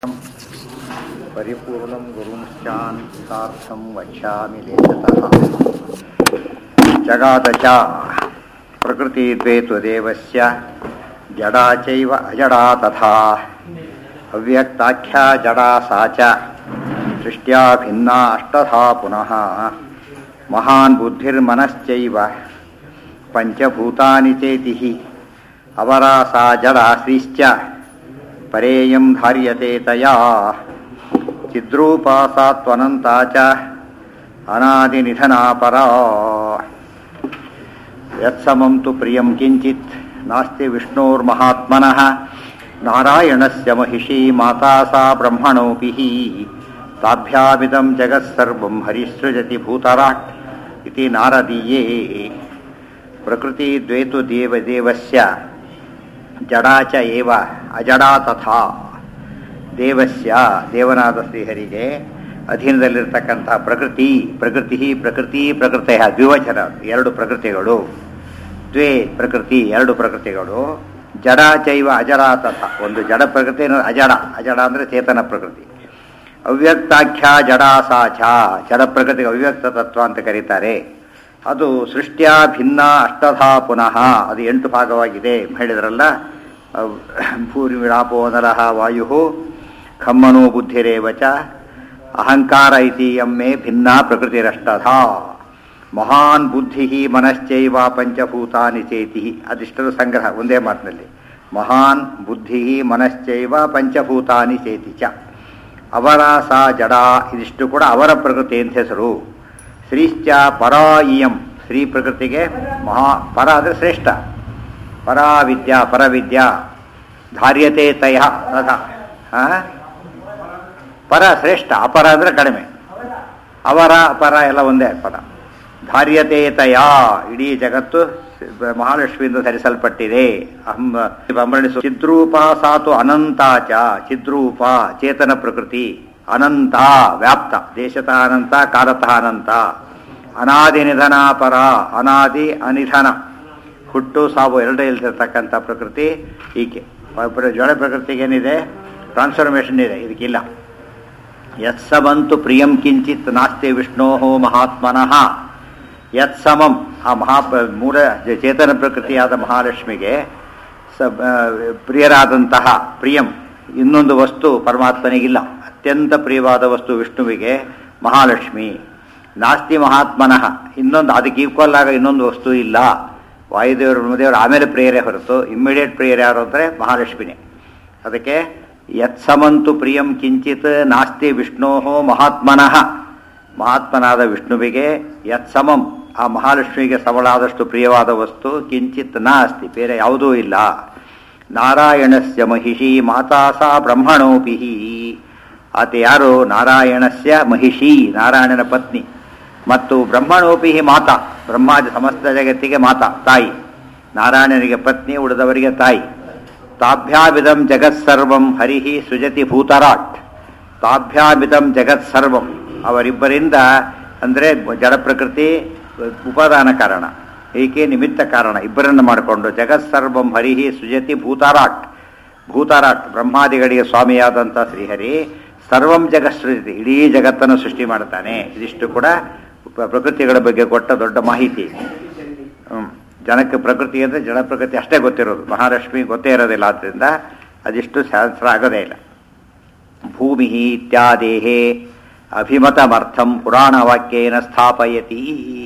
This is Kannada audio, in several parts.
परिपूर्णं गुरुंश्चान्तार्थं वक्ष्यामि लेखतः जगाद च प्रकृतिद्वे त्वदेवस्य जडा चैव अजडा तथा अव्यक्ताख्या जडा सा च सृष्ट्या भिन्ना अष्टधा पुनः महान् बुद्धिर्मनश्चैव पञ्चभूतानि चेतिः अवरा सा जडा श्रीश्च परेयं धार्यते तया चिद्रूपा सा त्वनन्ता च अनादिनिधना परा यत्समं तु प्रियं किञ्चित् नास्ति विष्णोर्महात्मनः नारायणस्य महिषी माता सा ब्रह्मणोऽपि हि ताभ्यामिदं जगत्सर्वं हरिसृजति भूतराट् इति नारदीये प्रकृतिद्वेतु देवदेवस्य ಜಡಾ ಚ ಏವ ಅಜಡಾ ತಥಾ ದೇವಸ್ಯ ದೇವನಾದ ಶ್ರೀಹರಿಗೆ ಅಧೀನದಲ್ಲಿರ್ತಕ್ಕಂಥ ಪ್ರಕೃತಿ ಪ್ರಕೃತಿ ಪ್ರಕೃತಿ ಪ್ರಕೃತಿ ದ್ವಿವಚನ ಎರಡು ಪ್ರಕೃತಿಗಳು ದ್ವೇ ಪ್ರಕೃತಿ ಎರಡು ಪ್ರಕೃತಿಗಳು ಜಡ ಚೈವ ಅಜಡ ತಥಾ ಒಂದು ಜಡ ಪ್ರಕೃತಿ ಇನ್ನೊಂದು ಅಜಡ ಅಜಡ ಅಂದರೆ ಚೇತನ ಪ್ರಕೃತಿ ಅವ್ಯಕ್ತಾಖ್ಯ ಜಡಾ ಸಾಚ ಜಡ ಪ್ರಕೃತಿಗೆ ಅವ್ಯಕ್ತ ತತ್ವ ಅಂತ ಕರೀತಾರೆ ಅದು ಸೃಷ್ಟಿಯ ಭಿನ್ನ ಅಷ್ಟಧಾ ಪುನಃ ಅದು ಎಂಟು ಭಾಗವಾಗಿದೆ ಹೇಳಿದ್ರಲ್ಲ ಭೂರಿ ವಿಳಾಪೋ ನರಹ ವಾಯು ಖಮ್ಮನೋ ಬುದ್ಧಿರೇವ ಚ ಅಹಂಕಾರ ಇತಿ ಎಮ್ಮೆ ಭಿನ್ನ ಪ್ರಕೃತಿರಷ್ಟಧಾ ಮಹಾನ್ ಬುದ್ಧಿ ಮನಶ್ಚೈವ ಪಂಚಭೂತಾನಿ ಚೇತಿ ಅದಿಷ್ಟರ ಸಂಗ್ರಹ ಒಂದೇ ಮಾತಿನಲ್ಲಿ ಮಹಾನ್ ಬುದ್ಧಿ ಮನಶ್ಚೈವ ಪಂಚಭೂತಾನಿ ಚೇತಿ ಚ ಅವರ ಸಾ ಜಡ ಇದಿಷ್ಟು ಕೂಡ ಅವರ ಪ್ರಕೃತಿ ಅಂತ ಹೆಸರು ಶ್ರೀಶ್ಚ ಪರಾಯಿಯಂ ಶ್ರೀ ಪ್ರಕೃತಿಗೆ ಮಹಾ ಪರ ಅಂದರೆ ಶ್ರೇಷ್ಠ ಪರಾವಿದ್ಯಾ ಪರವಿದ್ಯಾ ಧಾರ್ಯತೆ ತಯ ತಥಾ ಪರ ಶ್ರೇಷ್ಠ ಅಪರ ಅಂದರೆ ಕಡಿಮೆ ಅವರ ಅಪರ ಎಲ್ಲ ಒಂದೇ ಪದ ಧಾರ್ಯತೆ ತಯ ಇಡೀ ಜಗತ್ತು ಮಹಾಲಕ್ಷ್ಮಿಯಿಂದ ಧರಿಸಲ್ಪಟ್ಟಿದೆ ಅಂಬರಣಿಸು ಚಿದ್ರೂಪ ಸಾತು ಅನಂತಾಚ ಚಿದ್ರೂಪ ಚೇತನ ಪ್ರಕೃತಿ ಅನಂತ ವ್ಯಾಪ್ತ ದೇಶತಃ ಅನಂತ ಕಾಲತಃ ಅನಂತ ಅನಾದಿ ನಿಧನ ಪರ ಅನಾದಿ ಅನಿಧನ ಹುಟ್ಟು ಸಾವು ಎರಡೇ ಇಲ್ದಿರ್ತಕ್ಕಂಥ ಪ್ರಕೃತಿ ಈಕೆ ಜಡ ಪ್ರಕೃತಿಗೆ ಏನಿದೆ ಟ್ರಾನ್ಸ್ಫಾರ್ಮೇಷನ್ ಇದೆ ಇದಕ್ಕಿಲ್ಲ ಯತ್ಸಮಂತು ಪ್ರಿಯಂ ಕಿಂಚಿತ್ ನಾಸ್ತಿ ವಿಷ್ಣೋ ಮಹಾತ್ಮನಃ ಯತ್ಸಮಂ ಆ ಮಹಾ ಮೂಲ ಚೇತನ ಪ್ರಕೃತಿಯಾದ ಮಹಾಲಕ್ಷ್ಮಿಗೆ ಸ ಪ್ರಿಯರಾದಂತಹ ಪ್ರಿಯಂ ಇನ್ನೊಂದು ವಸ್ತು ಪರಮಾತ್ಮನಿಗಿಲ್ಲ ಅತ್ಯಂತ ಪ್ರಿಯವಾದ ವಸ್ತು ವಿಷ್ಣುವಿಗೆ ಮಹಾಲಕ್ಷ್ಮಿ ನಾಸ್ತಿ ಮಹಾತ್ಮನಃ ಇನ್ನೊಂದು ಅದಕ್ಕೆ ಈಕ್ವಲ್ ಆಗ ಇನ್ನೊಂದು ವಸ್ತು ಇಲ್ಲ ವಾಯುದೇವರು ಬ್ರಹ್ಮದೇವರು ಆಮೇಲೆ ಪ್ರಿಯರೇ ಹೊರತು ಇಮ್ಮಿಡಿಯೇಟ್ ಪ್ರಿಯರು ಯಾರು ಅಂದರೆ ಮಹಾಲಕ್ಷ್ಮಿನೇ ಅದಕ್ಕೆ ಯತ್ಸಮಂತು ಪ್ರಿಯಂ ಕಿಂಚಿತ್ ನಾಸ್ತಿ ವಿಷ್ಣೋ ಮಹಾತ್ಮನಃ ಮಹಾತ್ಮನಾದ ವಿಷ್ಣುವಿಗೆ ಯತ್ಸಮಂ ಆ ಮಹಾಲಕ್ಷ್ಮಿಗೆ ಸಮಳಾದಷ್ಟು ಪ್ರಿಯವಾದ ವಸ್ತು ಕಿಂಚಿತ್ ನಾಸ್ತಿ ಬೇರೆ ಯಾವುದೂ ಇಲ್ಲ ನಾರಾಯಣಸ್ಯ ಮಹಿಷಿ ಮಾತಾ ಸಾ ಬ್ರಹ್ಮಣೋಪಿ ಆತ ಯಾರು ನಾರಾಯಣಸ್ಯ ಮಹಿಷಿ ನಾರಾಯಣನ ಪತ್ನಿ ಮತ್ತು ಬ್ರಹ್ಮಣೋಪಿ ಮಾತಾ ಬ್ರಹ್ಮಾದಿ ಸಮಸ್ತ ಜಗತ್ತಿಗೆ ಮಾತಾ ತಾಯಿ ನಾರಾಯಣನಿಗೆ ಪತ್ನಿ ಉಳಿದವರಿಗೆ ತಾಯಿ ತಾಭ್ಯಾವಿದಂ ಜಗತ್ಸರ್ವಂ ಹರಿಹಿ ಸುಜತಿ ಭೂತರಾಟ್ ತಾಭ್ಯಾವಿದಂ ಜಗತ್ಸರ್ವಂ ಅವರಿಬ್ಬರಿಂದ ಅಂದರೆ ಜಡ ಪ್ರಕೃತಿ ಉಪಾದಾನ ಕಾರಣ ಏಕೆ ನಿಮಿತ್ತ ಕಾರಣ ಇಬ್ಬರನ್ನು ಮಾಡಿಕೊಂಡು ಜಗತ್ಸರ್ವಂ ಹರಿಹಿ ಸುಜತಿ ಭೂತಾರಾಟ್ ಭೂತಾರಾಟ್ ಬ್ರಹ್ಮಾದಿಗಳಿಗೆ ಸ್ವಾಮಿಯಾದಂಥ ಶ್ರೀಹರಿ ಸರ್ವಂ ಜಗತ್ಸೃಜತಿ ಇಡೀ ಜಗತ್ತನ್ನು ಸೃಷ್ಟಿ ಮಾಡ್ತಾನೆ ಇದಿಷ್ಟು ಕೂಡ ಪ್ರಕೃತಿಗಳ ಬಗ್ಗೆ ಕೊಟ್ಟ ದೊಡ್ಡ ಮಾಹಿತಿ ಹ್ಞೂ ಜನಕ್ಕೆ ಪ್ರಕೃತಿ ಅಂದರೆ ಜಡ ಪ್ರಕೃತಿ ಅಷ್ಟೇ ಗೊತ್ತಿರೋದು ಮಹಾಲಕ್ಷ್ಮಿ ಗೊತ್ತೇ ಇರೋದಿಲ್ಲ ಆದ್ದರಿಂದ ಅದಿಷ್ಟು ಶಾಸ್ತ್ರ ಆಗೋದೇ ಇಲ್ಲ ಭೂಮಿ ಇತ್ಯಾದೇಹೇ ಅಭಿಮತಮರ್ಥಂ ಪುರಾಣವಾಕ್ಯೇನ ಸ್ಥಾಪಯತಿ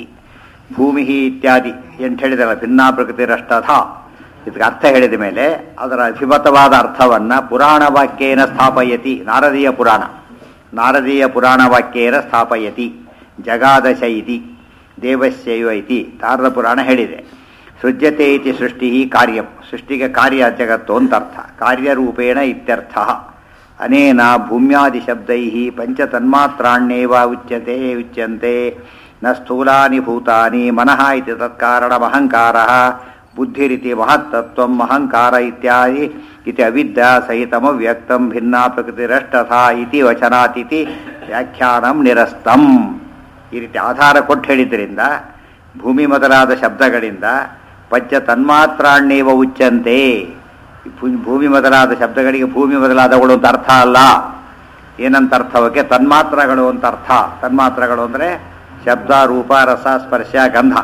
ಭೂಮಿ ಇತ್ಯಾದಿ ಎಂಟು ಹೇಳಿದಲ್ಲ ಭಿನ್ನಾ ಪ್ರಕೃತಿರಷ್ಟಥ ಇದಕ್ಕೆ ಅರ್ಥ ಹೇಳಿದ ಮೇಲೆ ಅದರ ಅಭಿಮತವಾದ ಅರ್ಥವನ್ನು ಪುರಾಣ ವಾಕ್ಯೇನ ಸ್ಥಾಪಯತಿ ನಾರದೀಯ ಪುರಾಣ ನಾರದೀಯ ಪುರಾಣ ವಾಕ್ಯೇನ ಸ್ಥಾಪಯತಿ ಜಗಾದಶ ಇತಿ ದೇವಸ್ಯೈವ ಇತಿ ನಾರದ ಪುರಾಣ ಹೇಳಿದೆ ಸೃಜ್ಯತೆ ಇತಿ ಸೃಷ್ಟಿ ಕಾರ್ಯಂ ಸೃಷ್ಟಿಗೆ ಕಾರ್ಯ ಜಗತ್ತು ಅಂತ ಅರ್ಥ ಕಾರ್ಯರೂಪೇಣ ಇತ್ಯರ್ಥ ಅನೇನ ಭೂಮ್ಯಾದಿ ಶಬ್ದೈ ಪಂಚತನ್ಮಾತ್ರಾಣ್ಯೇವ ಉಚ್ಯತೆ ಉಚ್ಯಂತೆ ನ ಸ್ಥೂಲಾನಿ ಭೂತಾನಿ ಮನಃ ಇತಿ ತತ್ಕಾರಣಮಹಂಕಾರ ಬುದ್ಧಿರಿತಿ ಮಹತ್ತತ್ವ ಅಹಂಕಾರ ಇತ್ಯಾದಿ ಇತಿ ಅವಿದ್ಯಾ ಸಹಿತಮವ್ಯಕ್ತಂ ಭಿನ್ನ ಪ್ರಕೃತಿರಷ್ಟಥಾ ಇತಿ ವಚನಾತಿಥಿ ವ್ಯಾಖ್ಯಾನಂ ನಿರಸ್ತಂ ಈ ರೀತಿ ಆಧಾರ ಕೊಟ್ಟು ಹೇಳಿದ್ರಿಂದ ಭೂಮಿ ಮೊದಲಾದ ಶಬ್ದಗಳಿಂದ ಪಂಚ ತನ್ಮಾತ್ರಾಣ್ಯೇವ ಉಚ್ಚಂತೆ ಈ ಭೂ- ಭೂಮಿ ಮೊದಲಾದ ಶಬ್ದಗಳಿಗೆ ಭೂಮಿ ಮೊದಲಾದಗಳು ಅಂತ ಅರ್ಥ ಅಲ್ಲ ಏನಂತ ಅರ್ಥ ಅವಕ್ಕೆ ತನ್ಮಾತ್ರಗಳು ಅಂತ ಅರ್ಥ ತನ್ಮಾತ್ರಗಳು ಅಂದರೆ ಶಬ್ದ ರೂಪ ರಸ ಸ್ಪರ್ಶ ಗಂಧ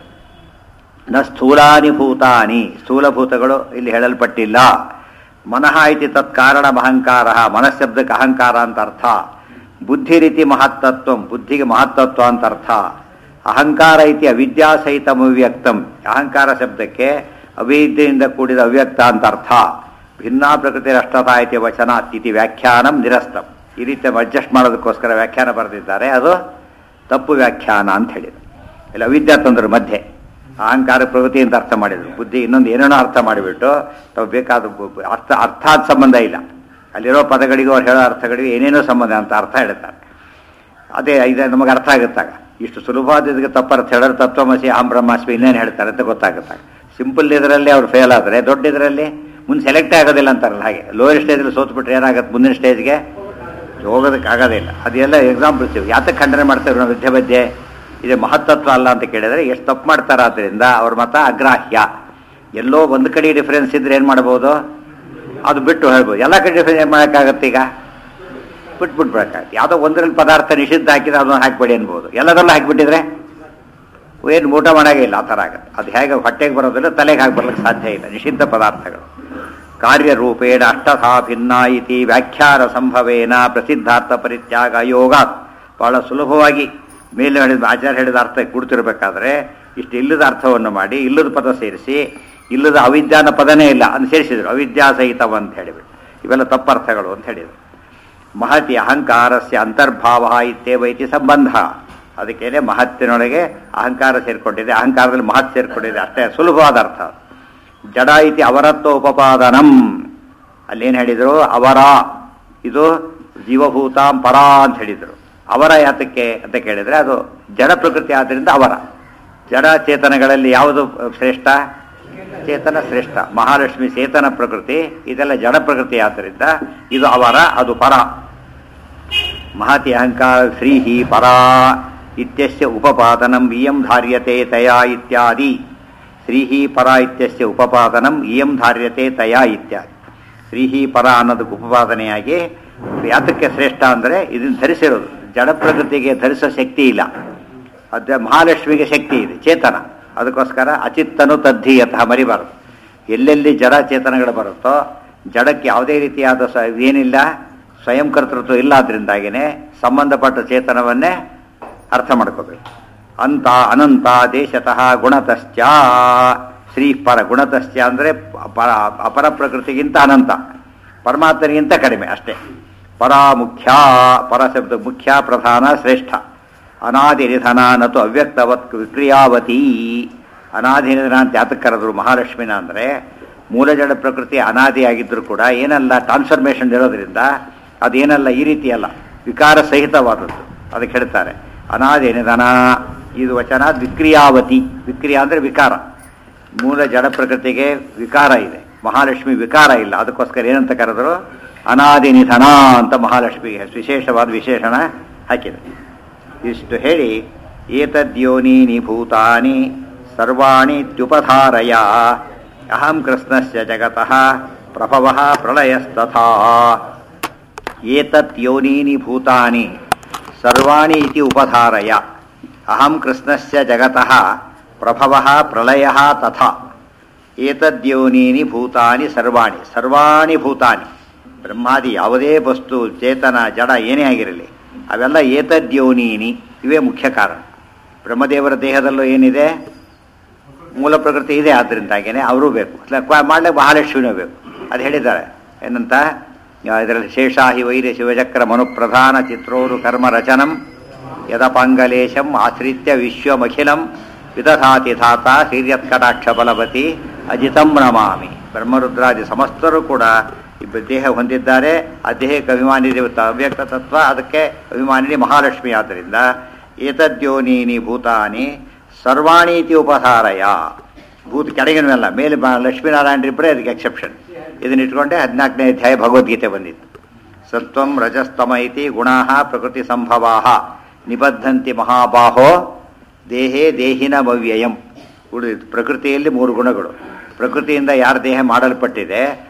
ನ ಸ್ಥೂಲಾನಿ ಭೂತಾನಿ ಸ್ಥೂಲಭೂತಗಳು ಇಲ್ಲಿ ಹೇಳಲ್ಪಟ್ಟಿಲ್ಲ ಮನಃ ಇತಿ ತತ್ಕಾರಣ ಅಹಂಕಾರ ಮನಃಶಬ್ದಕ್ಕೆ ಅಹಂಕಾರ ಅಂತ ಅರ್ಥ ಬುದ್ಧಿ ರೀತಿ ಮಹತ್ತತ್ವ ಬುದ್ಧಿಗೆ ಮಹತ್ತತ್ವ ಅಂತ ಅರ್ಥ ಅಹಂಕಾರ ಇತಿ ಅವಿದ್ಯಾ ಸಹಿತ ಅವ್ಯಕ್ತಂ ಅಹಂಕಾರ ಶಬ್ದಕ್ಕೆ ಅವಿದ್ಯೆಯಿಂದ ಕೂಡಿದ ಅವ್ಯಕ್ತ ಅಂತ ಅರ್ಥ ಭಿನ್ನಾ ಪ್ರಕೃತಿ ಅಷ್ಟತಾ ಇತಿ ವಚನ ಇತಿ ವ್ಯಾಖ್ಯಾನಂ ನಿರಸ್ತಂ ಈ ರೀತಿ ಅಡ್ಜಸ್ಟ್ ಮಾಡೋದಕ್ಕೋಸ್ಕರ ವ್ಯಾಖ್ಯಾನ ಬರೆದಿದ್ದಾರೆ ಅದು ತಪ್ಪು ವ್ಯಾಖ್ಯಾನ ಅಂತ ಹೇಳಿದ್ರು ಇಲ್ಲಿ ಅವಿದ್ಯಾ ತಂದರು ಮಧ್ಯೆ ಅಹಂಕಾರ ಪ್ರಗತಿ ಅಂತ ಅರ್ಥ ಮಾಡಿದ್ರು ಬುದ್ಧಿ ಇನ್ನೊಂದು ಏನೇನೋ ಅರ್ಥ ಮಾಡಿಬಿಟ್ಟು ತಾವು ಬೇಕಾದ ಬು- ಬು- ಅರ್ಥ ಅರ್ಥಾತ್ ಸಂಬಂಧ ಇಲ್ಲ ಅಲ್ಲಿರೋ ಪದಗಳಿಗೂ ಅವ್ರು ಹೇಳೋ ಅರ್ಥಗಳಿಗೂ ಏನೇನೋ ಸಂಬಂಧ ಅಂತ ಅರ್ಥ ಹೇಳ್ತಾರೆ ಅದೇ ಇದು ನಮಗೆ ಅರ್ಥ ಆಗುತ್ತಾಗ ಇಷ್ಟು ಸುಲಭವಾದ ಇದಕ್ಕೆ ತಪ್ಪರ್ಥ ಹೇಳಿದ್ರೆ ತತ್ವಮಸಿ ಅಹಂ ಬ್ರಹ್ಮಾಸ್ಮಿ ಇನ್ನೇನು ಹೇಳ್ತಾರೆ ಅಂತ ಗೊತ್ತಾಗುತ್ತಾಗ ಸಿಂಪಲ್ ಇದರಲ್ಲಿ ಅವ್ರು ಫೇಲ್ ಆದರೆ ದೊಡ್ಡ ಇದರಲ್ಲಿ ಮುಂದೆ ಸೆಲೆಕ್ಟೇ ಆಗೋದಿಲ್ಲ ಅಂತಾರಲ್ಲ ಹಾಗೆ ಲೋಯರ್ ಸ್ಟೇಜಲ್ಲಿ ಸೋತ್ಬಿಟ್ರೆ ಏನಾಗುತ್ತೆ ಮುಂದಿನ ಸ್ಟೇಜ್ಗೆ ಹೋಗೋದಕ್ಕೆ ಆಗೋದಿಲ್ಲ ಅದೆಲ್ಲ ಎಕ್ಸಾಂಪಲ್ಸ್ ಇವು ಯಾತಕ್ಕೆ ಖಂಡನೆ ಮಾಡ್ತಾರೆ ನಾವು ವಿದ್ಯೆ ಮಧ್ಯೆ ಇದು ಮಹತ್ತತ್ವ ಅಲ್ಲ ಅಂತ ಕೇಳಿದ್ರೆ ಎಷ್ಟು ತಪ್ಪು ಮಾಡ್ತಾರೆ ಆದ್ದರಿಂದ ಅವ್ರ ಮತ ಅಗ್ರಾಹ್ಯ ಎಲ್ಲೋ ಒಂದು ಕಡೆ ಡಿಫರೆನ್ಸ್ ಇದ್ರೆ ಏನು ಮಾಡ್ಬೋದು ಅದು ಬಿಟ್ಟು ಹೇಳ್ಬೋದು ಎಲ್ಲ ಕಡೆ ಡಿಫರೆನ್ಸ್ ಏನು ಮಾಡೋಕ್ಕಾಗತ್ತೆ ಈಗ ಬಿಟ್ಬಿಟ್ಬೇಕಾಗತ್ತೆ ಯಾವುದೋ ಒಂದರಲ್ಲಿ ಪದಾರ್ಥ ನಿಷಿದ್ಧ ಹಾಕಿದ್ರೆ ಅದನ್ನು ಹಾಕ್ಬೇಡಿ ಅನ್ಬೋದು ಎಲ್ಲದರಲ್ಲೂ ಹಾಕಿಬಿಟ್ಟಿದ್ರೆ ಏನು ಊಟ ಮಾಡಾಗೆ ಇಲ್ಲ ಆ ಥರ ಆಗುತ್ತೆ ಅದು ಹೇಗೆ ಹೊಟ್ಟೆಗೆ ಬರೋದಿಲ್ಲ ತಲೆಗೆ ಹಾಕಿ ಬರ್ಲಿಕ್ಕೆ ಸಾಧ್ಯ ಇಲ್ಲ ನಿಷಿದ್ಧ ಪದಾರ್ಥಗಳು ಕಾರ್ಯರೂಪೇಣ ಅಷ್ಟಥಾ ಭಿನ್ನ ಇತಿ ವ್ಯಾಖ್ಯಾನ ಸಂಭವೇನ ಪ್ರಸಿದ್ಧಾರ್ಥ ಪರಿತ್ಯಾಗ ಯೋಗ ಬಹಳ ಸುಲಭವಾಗಿ ಮೇಲೆ ಹೇಳಿದ ಆಚಾರ್ಯ ಹೇಳಿದ ಅರ್ಥ ಕೊಡ್ತಿರ್ಬೇಕಾದ್ರೆ ಇಷ್ಟು ಇಲ್ಲದ ಅರ್ಥವನ್ನು ಮಾಡಿ ಇಲ್ಲದ ಪದ ಸೇರಿಸಿ ಇಲ್ಲದ ಅವಿದ್ಯಾನ ಪದನೇ ಇಲ್ಲ ಅಂತ ಸೇರಿಸಿದ್ರು ಅವಿದ್ಯಾ ಸಹಿತವ ಅಂತ ಹೇಳಿಬಿಟ್ಟು ಇವೆಲ್ಲ ತಪ್ಪರ್ಥಗಳು ಅಂತ ಹೇಳಿದರು ಮಹತಿ ಅಹಂಕಾರಸ್ಯ ಅಂತರ್ಭಾವ ಇತ್ಯೇವ ಇತಿ ಸಂಬಂಧ ಅದಕ್ಕೇನೆ ಮಹತ್ತಿನೊಳಗೆ ಅಹಂಕಾರ ಸೇರಿಕೊಂಡಿದೆ ಅಹಂಕಾರದಲ್ಲಿ ಮಹತ್ ಸೇರಿಕೊಂಡಿದೆ ಅಷ್ಟೇ ಸುಲಭವಾದ ಅರ್ಥ ಜಡ ಇತಿ ಅವರತ್ವ ಉಪಪಾದನಂ ಅಲ್ಲೇನು ಹೇಳಿದರು ಅವರ ಇದು ಜೀವಭೂತಾಂ ಪರ ಅಂತ ಹೇಳಿದರು ಅವರ ಯಾತಕ್ಕೆ ಅಂತ ಕೇಳಿದರೆ ಅದು ಜಡ ಪ್ರಕೃತಿ ಆದ್ದರಿಂದ ಅವರ ಜಡ ಚೇತನಗಳಲ್ಲಿ ಯಾವುದು ಶ್ರೇಷ್ಠ ಚೇತನ ಶ್ರೇಷ್ಠ ಮಹಾಲಕ್ಷ್ಮಿ ಚೇತನ ಪ್ರಕೃತಿ ಇದೆಲ್ಲ ಜಡ ಪ್ರಕೃತಿ ಆದ್ದರಿಂದ ಇದು ಅವರ ಅದು ಪರ ಮಹತಿ ಅಹಂಕಾರ ಶ್ರೀಹಿ ಪರ ಇತ್ಯಸ್ಯ ಉಪಪಾದನಂ ಇಯಂ ಧಾರ್ಯತೆ ತಯಾ ಇತ್ಯಾದಿ ಶ್ರೀಹಿ ಪರ ಇತ್ಯಸ್ಯ ಉಪಪಾದನಂ ಇಯಂ ಧಾರ್ಯತೆ ತಯಾ ಇತ್ಯಾದಿ ಶ್ರೀಹಿ ಪರ ಅನ್ನೋದಕ್ಕೆ ಉಪಪಾದನೆಯಾಗಿ ಯಾತಕ್ಕೆ ಶ್ರೇಷ್ಠ ಅಂದರೆ ಇದನ್ನು ಧರಿಸಿರೋದು ಜಡ ಪ್ರಕೃತಿಗೆ ಧರಿಸೋ ಶಕ್ತಿ ಇಲ್ಲ ಅದೇ ಮಹಾಲಕ್ಷ್ಮಿಗೆ ಶಕ್ತಿ ಇದೆ ಚೇತನ ಅದಕ್ಕೋಸ್ಕರ ಅಚಿತ್ತನು ತದ್ಧೀಯತಃ ಮರಿಬಾರದು ಎಲ್ಲೆಲ್ಲಿ ಜಡ ಚೇತನಗಳು ಬರುತ್ತೋ ಜಡಕ್ಕೆ ಯಾವುದೇ ರೀತಿಯಾದ ಸ ಏನಿಲ್ಲ ಸ್ವಯಂ ಕರ್ತೃತ್ವ ಇಲ್ಲ ಅದರಿಂದಾಗಿನೇ ಸಂಬಂಧಪಟ್ಟ ಚೇತನವನ್ನೇ ಅರ್ಥ ಮಾಡ್ಕೋಬೇಕು ಅಂತ ಅನಂತ ದೇಶತಃ ಗುಣತಶ್ಚ ಶ್ರೀ ಪರ ಗುಣತಶ್ಚ ಅಂದರೆ ಪರ ಅಪರ ಪ್ರಕೃತಿಗಿಂತ ಅನಂತ ಪರಮಾತ್ಮನಿಗಿಂತ ಕಡಿಮೆ ಅಷ್ಟೇ ಪರ ಮುಖ್ಯ ಪರ ಶಬ್ದ ಮುಖ್ಯ ಪ್ರಧಾನ ಶ್ರೇಷ್ಠ ಅನಾದಿ ನಿಧನ ನತು ಅವ್ಯಕ್ತವತ್ ವಿಕ್ರಿಯಾವತಿ ಅನಾದಿ ನಿಧನ ಅಂತ ಯಾತಕ್ಕೆ ಕರೆದ್ರು ಮಹಾಲಕ್ಷ್ಮಿನ ಅಂದರೆ ಮೂಲ ಜಡ ಪ್ರಕೃತಿ ಅನಾದಿಯಾಗಿದ್ದರೂ ಕೂಡ ಏನಲ್ಲ ಟ್ರಾನ್ಸ್ಫರ್ಮೇಷನ್ ಇರೋದ್ರಿಂದ ಅದೇನಲ್ಲ ಈ ರೀತಿ ಅಲ್ಲ ವಿಕಾರ ಸಹಿತವಾದದ್ದು ಅದಕ್ಕೆ ಹೇಳ್ತಾರೆ ಅನಾದಿ ನಿಧನ ಇದು ವಚನ ವಿಕ್ರಿಯಾವತಿ ವಿಕ್ರಿಯಾ ಅಂದರೆ ವಿಕಾರ ಮೂಲ ಜಡ ಪ್ರಕೃತಿಗೆ ವಿಕಾರ ಇದೆ ಮಹಾಲಕ್ಷ್ಮಿ ವಿಕಾರ ಇಲ್ಲ ಅದಕ್ಕೋಸ್ಕರ ಏನಂತ ಕರೆದರು ಅನಾದಿ ನಿಧನ ಅಂತ ಮಹಾಲಕ್ಷ್ಮಿಗೆ ವಿಶೇಷವಾದ ವಿಶೇಷಣ ಹಾಕಿದೆ ಇಷ್ಟು ಹೇಳಿ ಏತದ್ಯೋನೀನಿ ಭೂತಾನಿ ಸರ್ವಾಣಿ ತ್ಯುಪಧಾರಯ ಅಹಂ ಕೃಷ್ಣಸ್ಯ ಜಗತಃ ಪ್ರಭವ ಪ್ರಳಯಸ್ತಥಾ ಏತತ್ ಯೋನೀನಿ ಭೂತಾನಿ ಸರ್ವಾಣಿ ಇತಿ ಉಪಧಾರಯ ಅಹಂ ಕೃಷ್ಣಸ್ಯ ಜಗತಃ ಪ್ರಭವ ಪ್ರಳಯ ತಥಾ ಏತದ್ಯೋನೀನಿ ಭೂತಾನಿ ಸರ್ವಾಣಿ ಸರ್ವಾಣಿ ಭೂತಾನಿ ಬ್ರಹ್ಮಾದಿ ಯಾವುದೇ ವಸ್ತು ಚೇತನ ಜಡ ಏನೇ ಆಗಿರಲಿ ಅವೆಲ್ಲ ಏತದ್ಯೋನೀನಿ ಇವೇ ಮುಖ್ಯ ಕಾರಣ ಬ್ರಹ್ಮದೇವರ ದೇಹದಲ್ಲೂ ಏನಿದೆ ಮೂಲ ಪ್ರಕೃತಿ ಇದೆ ಆದ್ದರಿಂದಾಗೇನೆ ಅವರೂ ಬೇಕು ಮಾಡಲಿಕ್ಕೆ ಮಹಾಲಕ್ಷ್ಮಿನೂ ಬೇಕು ಅದು ಹೇಳಿದ್ದಾರೆ ಏನಂತ ಇದರಲ್ಲಿ ಶೇಷಾಹಿ ವೈರ್ಯ ಶಿವಚಕ್ರ ಮನುಪ್ರಧಾನ ಚಿತ್ರೋರು ಕರ್ಮ ರಚನಂ ಯದಪಾಂಗಲೇಶಂ ಆಶ್ರಿತ್ಯ ವಿಶ್ವಮಖಿಲಂ ವಿದಧಾತಿ ಧಾತ ಹಿರಿಯತ್ಕಟಾಕ್ಷ ಬಲವತಿ ಅಜಿತಂ ನಮಾಮಿ ಬ್ರಹ್ಮರುದ್ರಾದಿ ಸಮಸ್ತರು ಕೂಡ ಇಬ್ಬ ದೇಹ ಹೊಂದಿದ್ದಾರೆ ಆ ದೇಹಕ್ಕೆ ಅಭಿಮಾನಿ ದೇವತ ಅವ್ಯಕ್ತ ತತ್ವ ಅದಕ್ಕೆ ಅಭಿಮಾನಿನಿ ಮಹಾಲಕ್ಷ್ಮಿ ಆದ್ದರಿಂದ ಏತದ್ಯೋನೀನಿ ಭೂತಾನಿ ಸರ್ವಾಣೀತಿ ಉಪಹಾರಯ ಭೂತ ಕೆಳಗಿನವೆಲ್ಲ ಮೇಲೆ ಬ- ಲಕ್ಷ್ಮೀನಾರಾಯಣರಿಬ್ಬರೇ ಅದಕ್ಕೆ ಎಕ್ಸೆಪ್ಷನ್ ಇದನ್ನ ಇಟ್ಕೊಂಡೆ ಹದಿನಾಲ್ಕನೇ ಅಧ್ಯಾಯ ಭಗವದ್ಗೀತೆ ಬಂದಿತ್ತು ಸತ್ವಂ ರಜಸ್ತಮ ಇತಿ ಗುಣಾ ಪ್ರಕೃತಿ ಸಂಭವಾ ನಿಬದ್ಧಂತಿ ಮಹಾಬಾಹೋ ದೇಹೇ ದೇಹಿನ ಮವ್ಯಯಂ ಉಳಿದಿತ್ತು ಪ್ರಕೃತಿಯಲ್ಲಿ ಮೂರು ಗುಣಗಳು ಪ್ರಕೃತಿಯಿಂದ ಯಾರ ದೇಹ ಮಾಡಲ್ಪಟ್ಟಿದೆ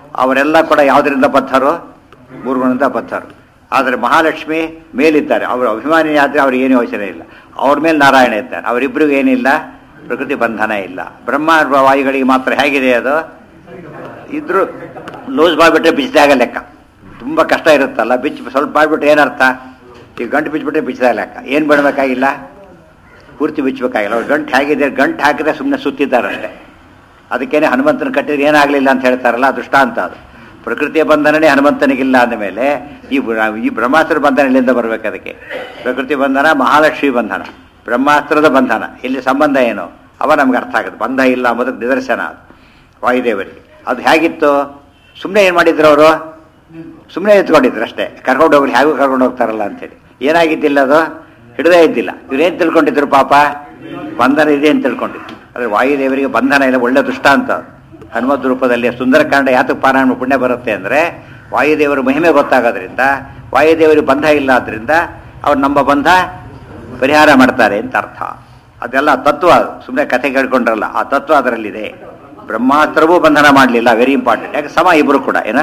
ಅವರೆಲ್ಲ ಕೂಡ ಯಾವುದರಿಂದ ಬದ್ಧರು ಮೂರು ಗುಣದಿಂದ ಬದ್ಧರು ಆದರೆ ಮಹಾಲಕ್ಷ್ಮಿ ಮೇಲಿದ್ದಾರೆ ಅವರು ಅಭಿಮಾನಿ ಆದರೆ ಅವ್ರಿಗೆ ಏನು ಯೋಚನೆ ಇಲ್ಲ ಅವ್ರ ಮೇಲೆ ನಾರಾಯಣ ಇದ್ದಾರೆ ಅವರಿಬ್ಬರಿಗೂ ಏನಿಲ್ಲ ಪ್ರಕೃತಿ ಬಂಧನ ಇಲ್ಲ ಬ್ರಹ್ಮ ವಾಯುಗಳಿಗೆ ಮಾತ್ರ ಹೇಗಿದೆ ಅದು ಇದ್ರು ಲೂಸ್ ಮಾಡಿಬಿಟ್ರೆ ಬಿಚ್ಚಿದಾಗ ಲೆಕ್ಕ ತುಂಬ ಕಷ್ಟ ಇರುತ್ತಲ್ಲ ಬಿಚ್ಚಿ ಸ್ವಲ್ಪ ಮಾಡಿಬಿಟ್ರೆ ಏನರ್ಥ ಈಗ ಗಂಟು ಬಿಚ್ಚಿಬಿಟ್ರೆ ಬಿಚ್ಚಿದಾಗ ಲೆಕ್ಕ ಏನು ಬಿಡಬೇಕಾಗಿಲ್ಲ ಪೂರ್ತಿ ಬಿಚ್ಚಬೇಕಾಗಿಲ್ಲ ಅವ್ರು ಗಂಟು ಹೇಗಿದೆ ಗಂಟು ಹಾಕಿದ್ರೆ ಸುಮ್ಮನೆ ಸುತ್ತಿದ್ದಾರೆ ಅಷ್ಟೇ ಅದಕ್ಕೇನೆ ಹನುಮಂತನ ಕಟ್ಟಿದ್ರೆ ಏನಾಗಲಿಲ್ಲ ಅಂತ ಹೇಳ್ತಾರಲ್ಲ ದೃಷ್ಟಾಂತ ಅದು ಪ್ರಕೃತಿಯ ಬಂಧನನೇ ಹನುಮಂತನಿಗಿಲ್ಲ ಅಂದಮೇಲೆ ಈ ಬ್ರ- ಈ ಬ್ರಹ್ಮಾಸ್ತ್ರ ಬಂಧನ ಎಲ್ಲಿಂದ ಬರಬೇಕು ಅದಕ್ಕೆ ಪ್ರಕೃತಿ ಬಂಧನ ಮಹಾಲಕ್ಷ್ಮಿ ಬಂಧನ ಬ್ರಹ್ಮಾಸ್ತ್ರದ ಬಂಧನ ಇಲ್ಲಿ ಸಂಬಂಧ ಏನು ಅವ ನಮ್ಗೆ ಅರ್ಥ ಆಗುತ್ತೆ ಬಂಧ ಇಲ್ಲ ಅಂಬೋದಕ್ಕೆ ನಿದರ್ಶನ ಅದು ವಾಯುದೇವರಿಗೆ ಅದು ಹೇಗಿತ್ತು ಸುಮ್ಮನೆ ಏನು ಮಾಡಿದ್ರು ಅವರು ಸುಮ್ಮನೆ ಎತ್ಕೊಂಡಿದ್ರು ಅಷ್ಟೇ ಕರ್ಕೊಂಡು ಹೋಗ್ಲಿ ಹೇಗೂ ಕರ್ಕೊಂಡು ಹೋಗ್ತಾರಲ್ಲ ಅಂತೇಳಿ ಏನಾಗಿದ್ದಿಲ್ಲ ಅದು ಹಿಡದೇ ಇದ್ದಿಲ್ಲ ಇವ್ರೇನು ತಿಳ್ಕೊಂಡಿದ್ರು ಪಾಪ ಬಂಧನ ಇದೆ ಅಂತ ತಿಳ್ಕೊಂಡಿದ್ರು ಆದರೆ ವಾಯುದೇವರಿಗೆ ಬಂಧನ ಇಲ್ಲ ಒಳ್ಳೆ ದೃಷ್ಟಾಂತ ಅದು. ಹನುಮದ್ ರೂಪದಲ್ಲಿ ಸುಂದರಕಾಂಡ ಯಾತಕ್ಕೆ ಪಾರಾಯಣ ಪುಣ್ಯ ಬರುತ್ತೆ ಅಂದರೆ ವಾಯುದೇವರ ಮಹಿಮೆ ಗೊತ್ತಾಗೋದ್ರಿಂದ ವಾಯುದೇವರಿಗೆ ಬಂಧ ಇಲ್ಲ ಆದ್ರಿಂದ ಅವ್ರು ನಮ್ಮ ಬಂಧ ಪರಿಹಾರ ಮಾಡ್ತಾರೆ ಅಂತ ಅರ್ಥ ಅದೆಲ್ಲ ತತ್ವ ಸುಮ್ಮನೆ ಕಥೆ ಕೇಳ್ಕೊಂಡ್ರಲ್ಲ ಆ ತತ್ವ ಅದರಲ್ಲಿದೆ ಬ್ರಹ್ಮಾಸ್ತ್ರವೂ ಬಂಧನ ಮಾಡಲಿಲ್ಲ ವೆರಿ ಇಂಪಾರ್ಟೆಂಟ್ ಯಾಕೆ ಸಮ ಇಬ್ರು ಕೂಡ ಏನ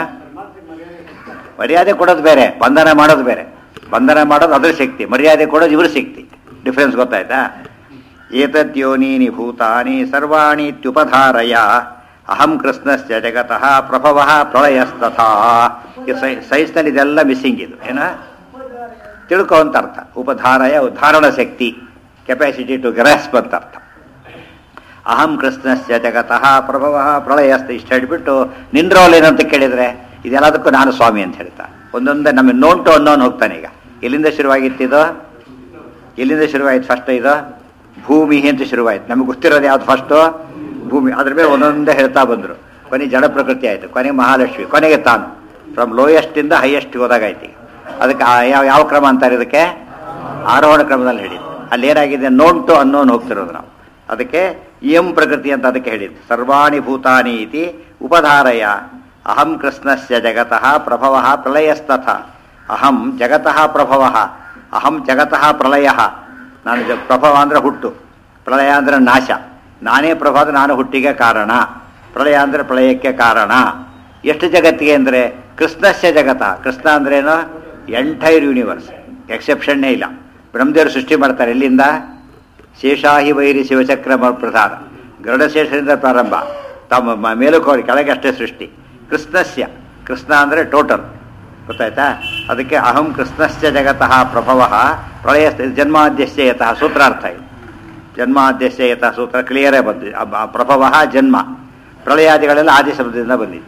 ಮರ್ಯಾದೆ ಕೊಡೋದು ಬೇರೆ ಬಂಧನ ಮಾಡೋದು ಬೇರೆ ಬಂಧನ ಮಾಡೋದು ಅದ್ರ ಶಕ್ತಿ ಮರ್ಯಾದೆ ಕೊಡೋದು ಇವ್ರ ಶಕ್ತಿ ಡಿಫ್ರೆನ್ಸ್ ಗೊತ್ತಾಯ್ತಾ ಏತದ್ಯೋನೀನಿ ಭೂತಾನಿ ಸರ್ವಾಣಿ ಇತ್ಯುಪಧಾರಯ ಅಹಂ ಕೃಷ್ಣಸ್ಯ ಜಗತಃ ಪ್ರಭವ ಪ್ರಳಯಸ್ತಥಾ ಈ ಸೈ- ಸೈನ್ಸ್ನಲ್ಲಿ ಇದೆಲ್ಲ ಮಿಸ್ಸಿಂಗ್ ಇದು ಏನ ತಿಳ್ಕೊ ಅಂತ ಅರ್ಥ ಉಪಧಾರಯ ಉದ್ಧಾರಣ ಶಕ್ತಿ ಕೆಪಾಸಿಟಿ ಟು ಗ್ರಾಸ್ಪ್ ಅಂತ ಅರ್ಥ ಅಹಂ ಕೃಷ್ಣಸ್ಯ ಜಗತಃ ಪ್ರಭವ ಪ್ರಳಯಸ್ತ ಇಷ್ಟು ಹೇಳಿಬಿಟ್ಟು ನಿನ್ ರೋಲ್ ಏನಂತ ಕೇಳಿದ್ರೆ ಇದೆಲ್ಲದಕ್ಕೂ ನಾನು ಸ್ವಾಮಿ ಅಂತ ಹೇಳ್ತಾ ಒಂದೊಂದೇ ನಮಗೆ ನೋಂಟು ಅನ್ನೋನು ಹೋಗ್ತಾನೆ ಈಗ ಎಲ್ಲಿಂದ ಶುರುವಾಗಿತ್ತಿದು ಎಲ್ಲಿಂದ ಶುರುವಾಯ್ತು ಫಸ್ಟ್ ಇದು ಭೂಮಿ ಅಂತ ಶುರುವಾಯ್ತು ನಮಗೆ ಗೊತ್ತಿರೋದು ಯಾವ್ದು ಫಸ್ಟು ಭೂಮಿ ಅದ್ರ ಮೇಲೆ ಒಂದೊಂದೇ ಹೇಳ್ತಾ ಬಂದರು ಕೊನೆಗೆ ಜಡ ಪ್ರಕೃತಿ ಆಯಿತು ಕೊನೆಗೆ ಮಹಾಲಕ್ಷ್ಮಿ ಕೊನೆಗೆ ತಾನು ಫ್ರಮ್ ಲೋಯೆಸ್ಟಿಂದ ಹೈಯೆಸ್ಟ್ ಹೋದಾಗಾಯ್ತು ಈಗ ಅದಕ್ಕೆ ಆ ಯಾವ ಯಾವ ಕ್ರಮ ಅಂತಾರೆ ಇದಕ್ಕೆ ಆರೋಹಣ ಕ್ರಮದಲ್ಲಿ ಹೇಳಿದ್ದು ಅಲ್ಲಿ ಏನಾಗಿದೆ ನೋಂಟು ಅನ್ನೋನು ಹೋಗ್ತಿರೋದು ನಾವು ಅದಕ್ಕೆ ಇಯಂ ಪ್ರಕೃತಿ ಅಂತ ಅದಕ್ಕೆ ಹೇಳಿದ್ದು ಸರ್ವಾಣಿ ಭೂತಾನಿ ಇತಿ ಉಪಧಾರಯ ಅಹಂ ಕೃಷ್ಣಸ್ಯ ಜಗತಃ ಪ್ರಭವ ಪ್ರಳಯಸ್ತಥ ಅಹಂ ಜಗತಃ ಪ್ರಭವ ಅಹಂ ಜಗತಃ ಪ್ರಳಯ ನಾನು ಜ ಪ್ರಭವ ಅಂದ್ರೆ ಹುಟ್ಟು ಪ್ರಳಯ ಅಂದ್ರೆ ನಾಶ ನಾನೇ ಪ್ರಭವ ಅಂದ್ರೆ ನಾನು ಹುಟ್ಟಿಗೆ ಕಾರಣ ಪ್ರಳಯ ಅಂದ್ರೆ ಪ್ರಳಯಕ್ಕೆ ಕಾರಣ ಎಷ್ಟು ಜಗತ್ತಿಗೆ ಅಂದರೆ ಕೃಷ್ಣಸ್ಯ ಜಗತ ಕೃಷ್ಣ ಅಂದ್ರೇನು ಎಂಟೈರ್ ಯೂನಿವರ್ಸ್ ಎಕ್ಸೆಪ್ಷನ್ನೇ ಇಲ್ಲ ಬ್ರಹ್ಮದೇವರು ಸೃಷ್ಟಿ ಮಾಡ್ತಾರೆ ಎಲ್ಲಿಂದ ಶೇಷಾಹಿ ವೈರಿ ಶಿವಚಕ್ರ ಮ- ಪ್ರಧಾನ ಗರುಡಶೇಷರಿಂದ ಪ್ರಾರಂಭ ತಮ್ಮ ಮ- ಮೇಲುಕೋರಿ ಕೆಳಗೆ ಅಷ್ಟೇ ಸೃಷ್ಟಿ ಕೃಷ್ಣಸ್ಯ ಕೃಷ್ಣ ಅಂದರೆ ಟೋಟಲ್ ಗೊತ್ತಾಯ್ತಾ ಅದಕ್ಕೆ ಅಹಂ ಕೃಷ್ಣಸ್ಯ ಜಗತಃ ಪ್ರಭವ ಪ್ರಳಯ ಜನ್ಮಾದ್ಯಸ್ಯ ಯತಃ ಸೂತ್ರಾರ್ಥ ಇದು ಜನ್ಮಾದ್ಯಸ್ಯ ಯತಃ ಸೂತ್ರ ಕ್ಲಿಯರೇ ಬಂದಿದೆ ಅಬ್- ಆ ಪ್ರಭವ ಜನ್ಮ ಪ್ರಳಯಾದಿಗಳೆಲ್ಲ ಆದಿ ಶಬ್ದದಿಂದ ಬಂದಿದೆ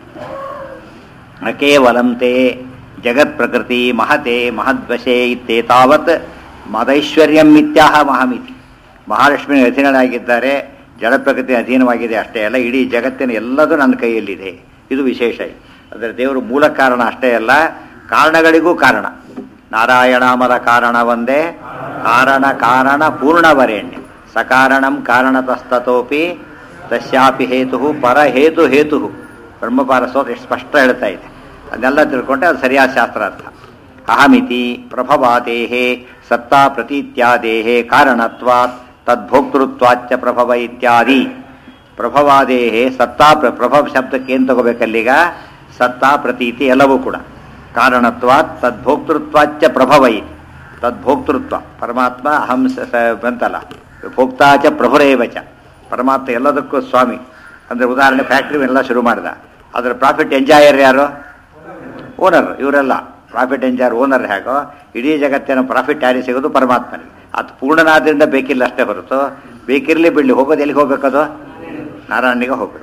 ನ ಕೇವಲಂ ತೇ ಜಗತ್ ಪ್ರಕೃತಿ ಮಹತೆ ಮಹದ್ವಶೆ ಇತ್ತೇ ತಾವತ್ ಮದೈಶ್ವರ್ಯಂ ಮಿಥ್ಯಾಹ ಮಹಮಿತಿ ಮಹಾಲಕ್ಷ್ಮಿ ಅಧೀನರಾಗಿದ್ದಾರೆ ಜಡ ಪ್ರಕೃತಿ ಅಧೀನವಾಗಿದೆ ಅಷ್ಟೇ ಅಲ್ಲ ಇಡೀ ಜಗತ್ತಿನ ಎಲ್ಲದೂ ನನ್ನ ಕೈಯಲ್ಲಿದೆ ಇದು ವಿಶೇಷ ಅದರ ದೇವರು ಮೂಲ ಕಾರಣ ಅಷ್ಟೇ ಅಲ್ಲ ಕಾರಣಗಳಿಗೂ ಕಾರಣ ನಾರಾಯಣಾಮರ ಕಾರಣ ಒಂದೇ ಕಾರಣ ಕಾರಣ ಪೂರ್ಣವರೇಣ್ಯ ಸಕಾರಣಂ ಕಾರಣತಸ್ತತೋಪಿ ತಸ್ಯಾಪಿ ಹೇತು ಪರಹೇತು ಹೇತು ಬ್ರಹ್ಮಪಾರ ಸ್ತೋತ್ರ ಎಷ್ಟು ಸ್ಪಷ್ಟ ಹೇಳ್ತಾ ಇದೆ ಅದನ್ನೆಲ್ಲ ತಿಳ್ಕೊಂಡ್ರೆ ಅದು ಸರಿಯಾದ ಶಾಸ್ತ್ರಾರ್ಥ ಅಹಮಿತಿ ಪ್ರಭವಾದೇಹೇ ಸತ್ತಾ ಪ್ರತೀತ್ಯಾದೇಹೇ ಕಾರಣತ್ವಾತ್ ತದ್ಭೋಕ್ತೃತ್ವಾಚ್ಯ ಪ್ರಭವ ಇತ್ಯಾದಿ ಪ್ರಭವಾದೇಹೇ ಸತ್ತಾ ಪ್ರ ಪ್ರಭವ ಶಬ್ದಕ್ಕೆ ಏನು ತಗೋಬೇಕಲ್ಲೀಗ ಸತ್ತಾ ಪ್ರತೀತಿ ಎಲ್ಲವೂ ಕೂಡ ಕಾರಣತ್ವಾತ್ ತದ್ಭೋಕ್ತೃತ್ವಾಚ್ಯ ಪ್ರಭವ ಇತಿ ತದ್ಭೋಕ್ತೃತ್ವ ಪರಮಾತ್ಮ ಅಹಂ ಸ- ಸ- ಬಂತಲ್ಲ ಭೋಕ್ತಾಚ ಪ್ರಭುರೇವಚ ಪರಮಾತ್ಮ ಎಲ್ಲದಕ್ಕೂ ಸ್ವಾಮಿ ಅಂದರೆ ಉದಾಹರಣೆ ಫ್ಯಾಕ್ಟ್ರಿ ಎಲ್ಲ ಶುರು ಮಾಡಿದ ಅದರ ಪ್ರಾಫಿಟ್ ಎಂಜಾಯರ್ ಯಾರು ಓನರ್ ಇವರೆಲ್ಲ ಪ್ರಾಫಿಟ್ ಎಂಜಾಯರ್ ಓನರ್ ಹೇಗೋ ಇಡೀ ಜಗತ್ತಿನ ಪ್ರಾಫಿಟ್ ಯಾರಿಗೆ ಸಿಗೋದು ಪರಮಾತ್ಮನಿಗೆ ಅದು ಪೂರ್ಣನಾದ್ರಿಂದ ಬೇಕಿಲ್ಲ ಅಷ್ಟೇ ಹೊರತು ಬೇಕಿರಲಿ ಬಿಡಲಿ ಹೋಗೋದು ಎಲ್ಲಿಗೆ ಹೋಗ್ಬೇಕದು ನಾರಾಯಣಿಗೆ ಹೋಗ್ಬೇಕು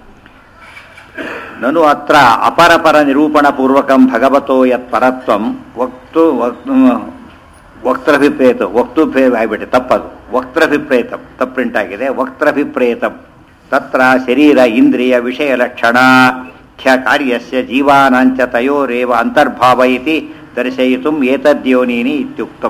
ನನು ಅತ್ರ ಅಪರಪರ ನಿರೂಪಣ ಪೂರ್ವಕಂ ಭಗವತೋ ಯತ್ ಪರತ್ವಂ ವಕ್ತು ವಕ್ತ್ರಭಿಪ್ರೇತ ವಕ್ತು ಆಗಿಬಿಟ್ಟೆ ತಪ್ಪದು ವಕ್ತ್ರಭಿಪ್ರೇತಂ ತಪ್ಪುಂಟಾಗಿದೆ ಆಗಿದೆ ವಕ್ತ್ರಭಿಪ್ರೇತಂ ತತ್ರ ಶರೀರ ಇಂದ್ರಿಯ ವಿಷಯ ಲಕ್ಷಣ ಖ್ಯ ಕಾರ್ಯಸ್ಯ ಜೀವಾನಾಂಚ ತಯೋರೇವ ಅಂತರ್ಭಾವ ಇತಿ ದರ್ಶಯಿತು ಏತದ್ಯೋನೀನಿ ಇತ್ಯುಕ್ತಂ